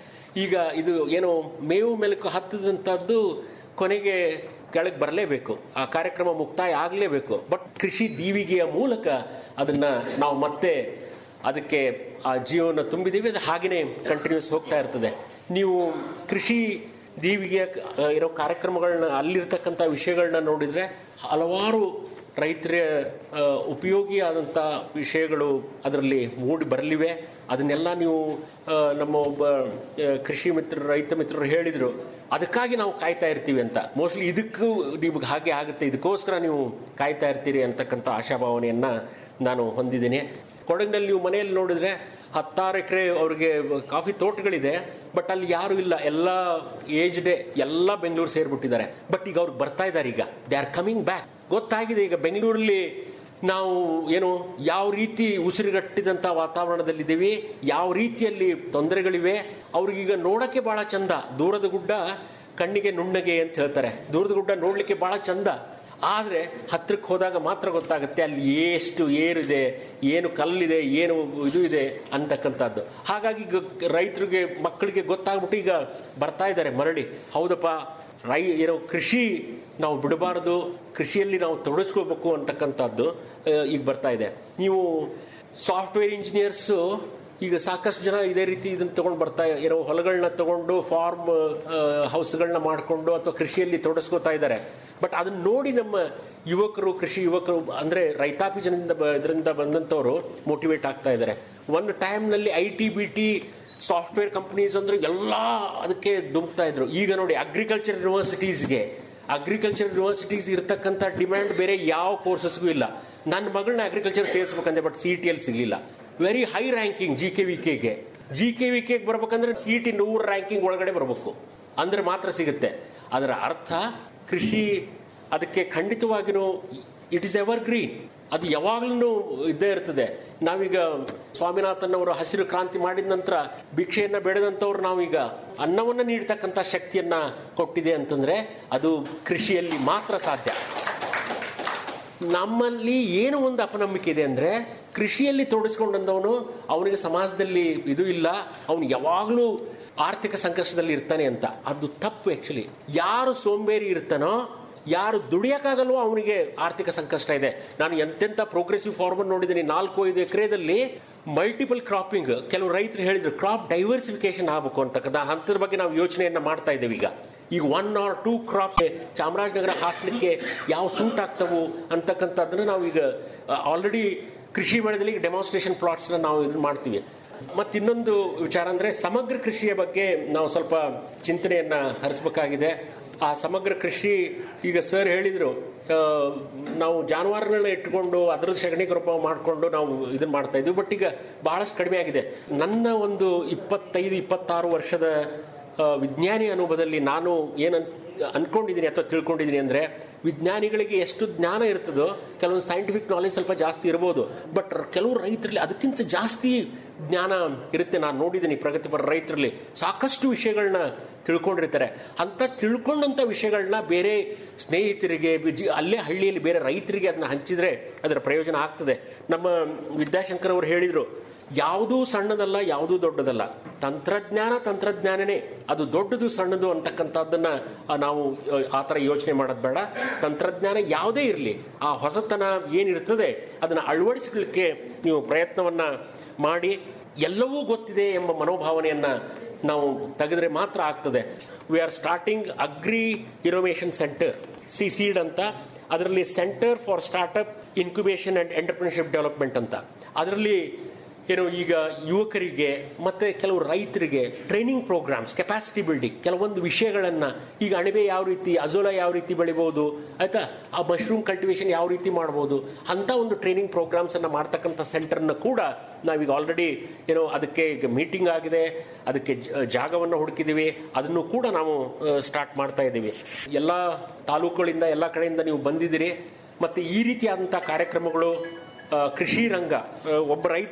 ಈಗ ಇದು ಏನು ಮೇವು ಮೆಲುಕು ಹತ್ತದಂಥದ್ದು ಕೊನೆಗೆ ಕೆಳಗೆ ಬರಲೇಬೇಕು ಆ ಕಾರ್ಯಕ್ರಮ ಮುಕ್ತಾಯ ಆಗಲೇಬೇಕು ಬಟ್ ಕೃಷಿ ದೀವಿಗೆಯ ಮೂಲಕ ಅದನ್ನ ನಾವು ಮತ್ತೆ ಅದಕ್ಕೆ ಆ ಜೀವನ ತುಂಬಿದೀವಿ ಅದು ಹಾಗೇನೆ ಕಂಟಿನ್ಯೂಸ್ ಹೋಗ್ತಾ ಇರ್ತದೆ ನೀವು ಕೃಷಿ ದೀವಿಗೆ ಇರೋ ಕಾರ್ಯಕ್ರಮಗಳನ್ನ ಅಲ್ಲಿರ್ತಕ್ಕಂಥ ವಿಷಯಗಳನ್ನ ನೋಡಿದ್ರೆ ಹಲವಾರು ರೈತರ ಆ, ಉಪಯೋಗಿಯಾದಂಥ ವಿಷಯಗಳು ಅದರಲ್ಲಿ ಮೂಡಿ ಬರಲಿವೆ ಅದನ್ನೆಲ್ಲ ನೀವು ಆ, ನಮ್ಮ ಒಬ್ಬ ಆ, ಕೃಷಿ ಮಿತ್ರರು ರೈತ ಮಿತ್ರರು ಹೇಳಿದರು ಅದಕ್ಕಾಗಿ ನಾವು ಕಾಯ್ತಾ ಇರ್ತೀವಿ ಅಂತ ಮೋಸ್ಟ್ಲಿ ಇದಕ್ಕೂ ನಿಮ್ಗೆ ಹಾಗೆ ಆಗುತ್ತೆ ಇದಕ್ಕೋಸ್ಕರ ನೀವು ಕಾಯ್ತಾ ಇರ್ತೀರಿ ಅಂತಕ್ಕಂಥ ಆಶಾಭಾವನೆಯನ್ನ ನಾನು ಹೊಂದಿದ್ದೀನಿ ಕೊಡಗಿನಲ್ಲಿ ನೀವು ಮನೆಯಲ್ಲಿ ನೋಡಿದ್ರೆ ಹತ್ತಾರು ಎಕರೆ ಅವ್ರಿಗೆ ಕಾಫಿ ತೋಟಗಳಿದೆ ಬಟ್ ಅಲ್ಲಿ ಯಾರು ಇಲ್ಲ ಎಲ್ಲ ಏಜ್ ಡೇ ಎಲ್ಲ ಬೆಂಗಳೂರು ಸೇರ್ಬಿಟ್ಟಿದ್ದಾರೆ ಬಟ್ ಈಗ ಅವ್ರಿಗೆ ಬರ್ತಾ ಇದ್ದಾರೆ ಈಗ ದೇ ಆರ್ ಕಮಿಂಗ್ ಬ್ಯಾಕ್ ಗೊತ್ತಾಗಿದೆ ಈಗ ಬೆಂಗಳೂರಲ್ಲಿ ನಾವು ಏನು ಯಾವ ರೀತಿ ಉಸಿರುಗಟ್ಟಿದಂತ ವಾತಾವರಣದಲ್ಲಿದ್ದೀವಿ ಯಾವ ರೀತಿಯಲ್ಲಿ ತೊಂದರೆಗಳಿವೆ ಅವ್ರಿಗೀಗ ನೋಡಕ್ಕೆ ಬಹಳ ಚಂದ ದೂರದ ಗುಡ್ಡ ಕಣ್ಣಿಗೆ ನುಣ್ಣಗೆ ಅಂತ ಹೇಳ್ತಾರೆ ದೂರದ ಗುಡ್ಡ ನೋಡ್ಲಿಕ್ಕೆ ಬಹಳ ಚಂದ ಆದ್ರೆ ಹತ್ರಕ್ಕೆ ಹೋದಾಗ ಮಾತ್ರ ಗೊತ್ತಾಗುತ್ತೆ ಅಲ್ಲಿ ಎಷ್ಟು ಏರಿದೆ ಏನು ಕಲ್ಲಿದೆ ಏನು ಇದು ಇದೆ ಅಂತಕ್ಕಂಥದ್ದು ಹಾಗಾಗಿ ಈಗ ರೈತರಿಗೆ ಮಕ್ಕಳಿಗೆ ಗೊತ್ತಾಗ್ಬಿಟ್ಟು ಈಗ ಬರ್ತಾ ಇದ್ದಾರೆ ಮರಳಿ ಹೌದಪ್ಪ ರೈ ಏನೋ ಕೃಷಿ ನಾವು ಬಿಡಬಾರದು ಕೃಷಿಯಲ್ಲಿ ನಾವು ತೊಡಗಿಸ್ಕೋಬೇಕು ಅಂತಕ್ಕಂಥದ್ದು ಆ, ಈಗ ಬರ್ತಾ ಇದೆ ನೀವು ಸಾಫ್ಟ್ವೇರ್ ಇಂಜಿನಿಯರ್ಸ್ ಈಗ ಸಾಕಷ್ಟು ಜನ ಇದೇ ರೀತಿ ಇದನ್ನ ತಗೊಂಡು ಬರ್ತಾ ಏನೋ ಹೊಲಗಳನ್ನ ತಗೊಂಡು ಫಾರ್ಮ್ ಹೌಸ್ಗಳನ್ನ ಮಾಡಿಕೊಂಡು ಅಥವಾ ಕೃಷಿಯಲ್ಲಿ ತೊಡಗಿಸ್ಕೋತಾ ಇದ್ದಾರೆ ಬಟ್ ಅದನ್ನ ನೋಡಿ ನಮ್ಮ ಯುವಕರು ಕೃಷಿ ಯುವಕರು ಅಂದ್ರೆ ರೈತಾಪಿ ಜನದಿಂದ ಬ- ಇದರಿಂದ ಬಂದಂತವರು ಮೋಟಿವೇಟ್ ಆಗ್ತಾ ಇದ್ದಾರೆ ಒಂದು ಟೈಮ್ನಲ್ಲಿ I T B T software companies ಅಂದ್ರೆ ಎಲ್ಲ ಅದಕ್ಕೆ ಧುಮುಕ್ತಾ ಇದ್ರು ಈಗ ನೋಡಿ ಅಗ್ರಿಕಲ್ಚರ್ ಯೂನಿವರ್ಸಿಟೀಸ್ಗೆ ಅಗ್ರಿಕಲ್ಚರ್ ಯೂನಿವರ್ಸಿಟೀಸ್ ಇರ್ತಕ್ಕಂಥ ಡಿಮ್ಯಾಂಡ್ ಬೇರೆ ಯಾವ ಕೋರ್ಸಸ್ಗೂ ಇಲ್ಲ ನನ್ನ ಮಗಳನ್ನ ಅಗ್ರಿಕಲ್ಚರ್ ಸೇರಿಸ್ಬೇಕಂದ್ರೆ ಬಟ್ ಸಿ ಟಿ ಎಲ್ ಸಿಗ್ಲಿಲ್ಲ very high ranking G K V ಕೆಗೆ ಜಿ ಕೆ ವಿ ಕೆಗೆ ಬರ್ಬೇಕಂದ್ರೆ ಸಿ ಟಿ ನೂರು ರ್ಯಾಂಕಿಂಗ್ ಒಳಗಡೆ ಬರಬೇಕು ಅಂದ್ರೆ ಮಾತ್ರ ಸಿಗುತ್ತೆ ಅದರ ಅರ್ಥ ಕೃಷಿ ಅದಕ್ಕೆ ಖಂಡಿತವಾಗಿಯೂ ಇಟ್ ಇಸ್ ಎವರ್ ಗ್ರೀನ್ ಅದು ಯಾವಾಗ್ಲೂ ಇದ್ದೇ ಇರ್ತದೆ ನಾವೀಗ ಸ್ವಾಮಿನಾಥನ್ ಅವರು ಹಸಿರು ಕ್ರಾಂತಿ ಮಾಡಿದ ನಂತರ ಭಿಕ್ಷೆಯನ್ನ ಬೆಳೆದಂತವ್ರು ನಾವೀಗ ಅನ್ನವನ್ನ ನೀಡ್ತಕ್ಕಂಥ ಶಕ್ತಿಯನ್ನ ಕೊಟ್ಟಿದೆ ಅಂತಂದ್ರೆ ಅದು ಕೃಷಿಯಲ್ಲಿ ಮಾತ್ರ ಸಾಧ್ಯ ನಮ್ಮಲ್ಲಿ ಏನು ಒಂದು ಅಪನಂಬಿಕೆ ಇದೆ ಅಂದ್ರೆ ಕೃಷಿಯಲ್ಲಿ ತೊಡಗಿಸ್ಕೊಂಡವನು ಅವನಿಗೆ ಸಮಾಜದಲ್ಲಿ ಇದು ಇಲ್ಲ ಅವನು ಯಾವಾಗಲೂ ಆರ್ಥಿಕ ಸಂಕಷ್ಟದಲ್ಲಿ ಇರ್ತಾನೆ ಅಂತ ಅದು ತಪ್ಪು ಆಕ್ಚುಲಿ ಯಾರು ಸೋಂಬೇರಿ ಇರ್ತಾನೋ ಯಾರು ದುಡಿಯಕ್ಕಾಗಲ್ವೋ ಅವನಿಗೆ ಆರ್ಥಿಕ ಸಂಕಷ್ಟ ಇದೆ ನಾನು ಎಂತೆಂತ ಪ್ರೋಗ್ರೆಸಿವ್ ಫಾರ್ಮರ್ ನೋಡಿದ್ದೀನಿ ನಾಲ್ಕು ಐದು ಎಕರೆದಲ್ಲಿ ಮಲ್ಟಿಪಲ್ ಕ್ರಾಪಿಂಗ್ ಕೆಲವು ರೈತರು ಹೇಳಿದ್ರು ಕ್ರಾಪ್ ಡೈವರ್ಸಿಫಿಕೇಶನ್ ಆಗಬೇಕು ಅಂತಕ್ಕಂಥ ಹಂತದ ಬಗ್ಗೆ ನಾವು ಯೋಚನೆಯನ್ನ ಮಾಡ್ತಾ ಇದ್ದೇವೆ ಈಗ ಈಗ one or two crops Chamarajanagar ಹಾಸನಕ್ಕೆ ಯಾವ ಸೂಟ್ ಆಗ್ತವು ಅಂತಕ್ಕಂಥದ್ದನ್ನ ನಾವು ಈಗ ಆಲ್ರೆಡಿ ಕೃಷಿ ಮೇಳದಲ್ಲಿ ಡೆಮಾನ್ಸ್ಟ್ರೇಷನ್ ಪ್ಲಾಟ್ಸ್ ನಾವು ಇದು ಮಾಡ್ತೀವಿ ಮತ್ತೆ ಇನ್ನೊಂದು ವಿಚಾರ ಅಂದ್ರೆ ಸಮಗ್ರ ಕೃಷಿಯ ಬಗ್ಗೆ ನಾವು ಸ್ವಲ್ಪ ಚಿಂತನೆಯನ್ನ ಹರಿಸಬೇಕಾಗಿದೆ ಆ ಸಮಗ್ರ ಕೃಷಿ ಈಗ ಸರ್ ಹೇಳಿದ್ರು ಆ, ನಾವು ಜಾನುವಾರುಗಳನ್ನ ಇಟ್ಕೊಂಡು ಅದರ ಸಗಣಿ ಗೊಬ್ಬರ ಮಾಡಿಕೊಂಡು ನಾವು ಇದನ್ನ ಮಾಡ್ತಾ ಇದ್ವಿ ಬಟ್ ಈಗ ಬಹಳಷ್ಟು ಕಡಿಮೆ ಆಗಿದೆ ನನ್ನ ಒಂದು ಇಪ್ಪತ್ತೈದು ಇಪ್ಪತ್ತಾರು ವರ್ಷದ ಆ, ವಿಜ್ಞಾನಿ ಅನುಭವದಲ್ಲಿ ನಾನು ಏನು ಅನ್ಕೊಂಡಿದ್ದೀನಿ ಅಥವಾ ತಿಳ್ಕೊಂಡಿದ್ದೀನಿ ಅಂದ್ರೆ ವಿಜ್ಞಾನಿಗಳಿಗೆ ಎಷ್ಟು ಜ್ಞಾನ ಇರ್ತದೋ ಕೆಲವೊಂದು ಸೈಂಟಿಫಿಕ್ ನಾಲೆಜ್ ಸ್ವಲ್ಪ ಜಾಸ್ತಿ ಇರ್ಬೋದು ಬಟ್ ಕೆಲವು ರೈತರಲ್ಲಿ ಅದಕ್ಕಿಂತ ಜಾಸ್ತಿ ಜ್ಞಾನ ಇರುತ್ತೆ ನಾನು ನೋಡಿದ್ದೀನಿ ಪ್ರಗತಿಪರ ರೈತರಲ್ಲಿ ಸಾಕಷ್ಟು ವಿಷಯಗಳನ್ನ ತಿಳ್ಕೊಂಡಿರ್ತಾರೆ ಅಂತ ತಿಳ್ಕೊಂಡಂತ ವಿಷಯಗಳನ್ನ ಬೇರೆ ಸ್ನೇಹಿತರಿಗೆ ಬಿಜಿ- ಅಲ್ಲೇ ಹಳ್ಳಿಯಲ್ಲಿ ಬೇರೆ ರೈತರಿಗೆ ಅದನ್ನ ಹಂಚಿದ್ರೆ ಅದರ ಪ್ರಯೋಜನ ಆಗ್ತದೆ ನಮ್ಮ ವಿದ್ಯಾಶಂಕರ್ ಅವರು ಹೇಳಿದ್ರು ಯಾವುದೂ ಸಣ್ಣದಲ್ಲ ಯಾವುದೂ ದೊಡ್ಡದಲ್ಲ ತಂತ್ರಜ್ಞಾನ ತಂತ್ರಜ್ಞಾನನೇ ಅದು ದೊಡ್ಡದು ಸಣ್ಣದು ಅಂತಕ್ಕಂಥದ್ದನ್ನ ಆ, ನಾವು ಆ, ಆ ಥರ ಯೋಚನೆ ಮಾಡೋದು ಬೇಡ ತಂತ್ರಜ್ಞಾನ ಯಾವುದೇ ಇರಲಿ ಆ ಹೊಸತನ ಏನಿರ್ತದೆ ಅದನ್ನ ಅಳವಡಿಸಲಿಕ್ಕೆ ನೀವು ಪ್ರಯತ್ನವನ್ನ ಮಾಡಿ ಎಲ್ಲವೂ ಗೊತ್ತಿದೆ ಎಂಬ ಮನೋಭಾವನೆಯನ್ನ ನಾವು ತೆಗೆದ್ರೆ ಮಾತ್ರ ಆಗ್ತದೆ V R starting agri innovation centre C seed ಅಂತ ಅದರಲ್ಲಿ centre for startup incubation and entrepreneurship development ಅಂತ ಅದರಲ್ಲಿ ಏನು ಈಗ ಯುವಕರಿಗೆ ಮತ್ತೆ ಕೆಲವು ರೈತರಿಗೆ ಟ್ರೈನಿಂಗ್ ಪ್ರೋಗ್ರಾಮ್ಸ್ ಕೆಪಾಸಿಟಿ ಬಿಲ್ಡಿಂಗ್ ಕೆಲವೊಂದು ವಿಷಯಗಳನ್ನ ಈಗ ಅಣಬೆ ಯಾವ ರೀತಿ ಅಜೋಲಾ ಯಾವ ರೀತಿ ಬೆಳಿಬಹುದು ಆಯ್ತಾ ಆ ಮಶ್ರೂಮ್ ಕಲ್ಟಿವೇಶನ್ ಯಾವ ರೀತಿ ಮಾಡಬಹುದು ಅಂತ ಒಂದು ಟ್ರೈನಿಂಗ್ ಪ್ರೋಗ್ರಾಮ್ಸ್ ಅನ್ನ ಮಾಡ್ತಕ್ಕಂಥ ಸೆಂಟರ್ನ ಕೂಡ ನಾವೀಗ ಆಲ್ರೆಡಿ ಏನೋ ಅದಕ್ಕೆ ಮೀಟಿಂಗ್ ಆಗಿದೆ ಅದಕ್ಕೆ ಜ- ಜಾಗವನ್ನು ಹುಡುಕಿದೀವಿ ಅದನ್ನು ಕೂಡ ನಾವು ಸ್ಟಾರ್ಟ್ ಮಾಡ್ತಾ ಇದ್ದೀವಿ ಎಲ್ಲ ತಾಲೂಕುಗಳಿಂದ ಎಲ್ಲ ಕಡೆಯಿಂದ ನೀವು ಬಂದಿದ್ದೀರಿ ಮತ್ತೆ ಈ ರೀತಿಯಾದಂಥ ಕಾರ್ಯಕ್ರಮಗಳು ಆ, ಕೃಷಿ ರಂಗ ಆ, ಒಬ್ಬ ರೈತ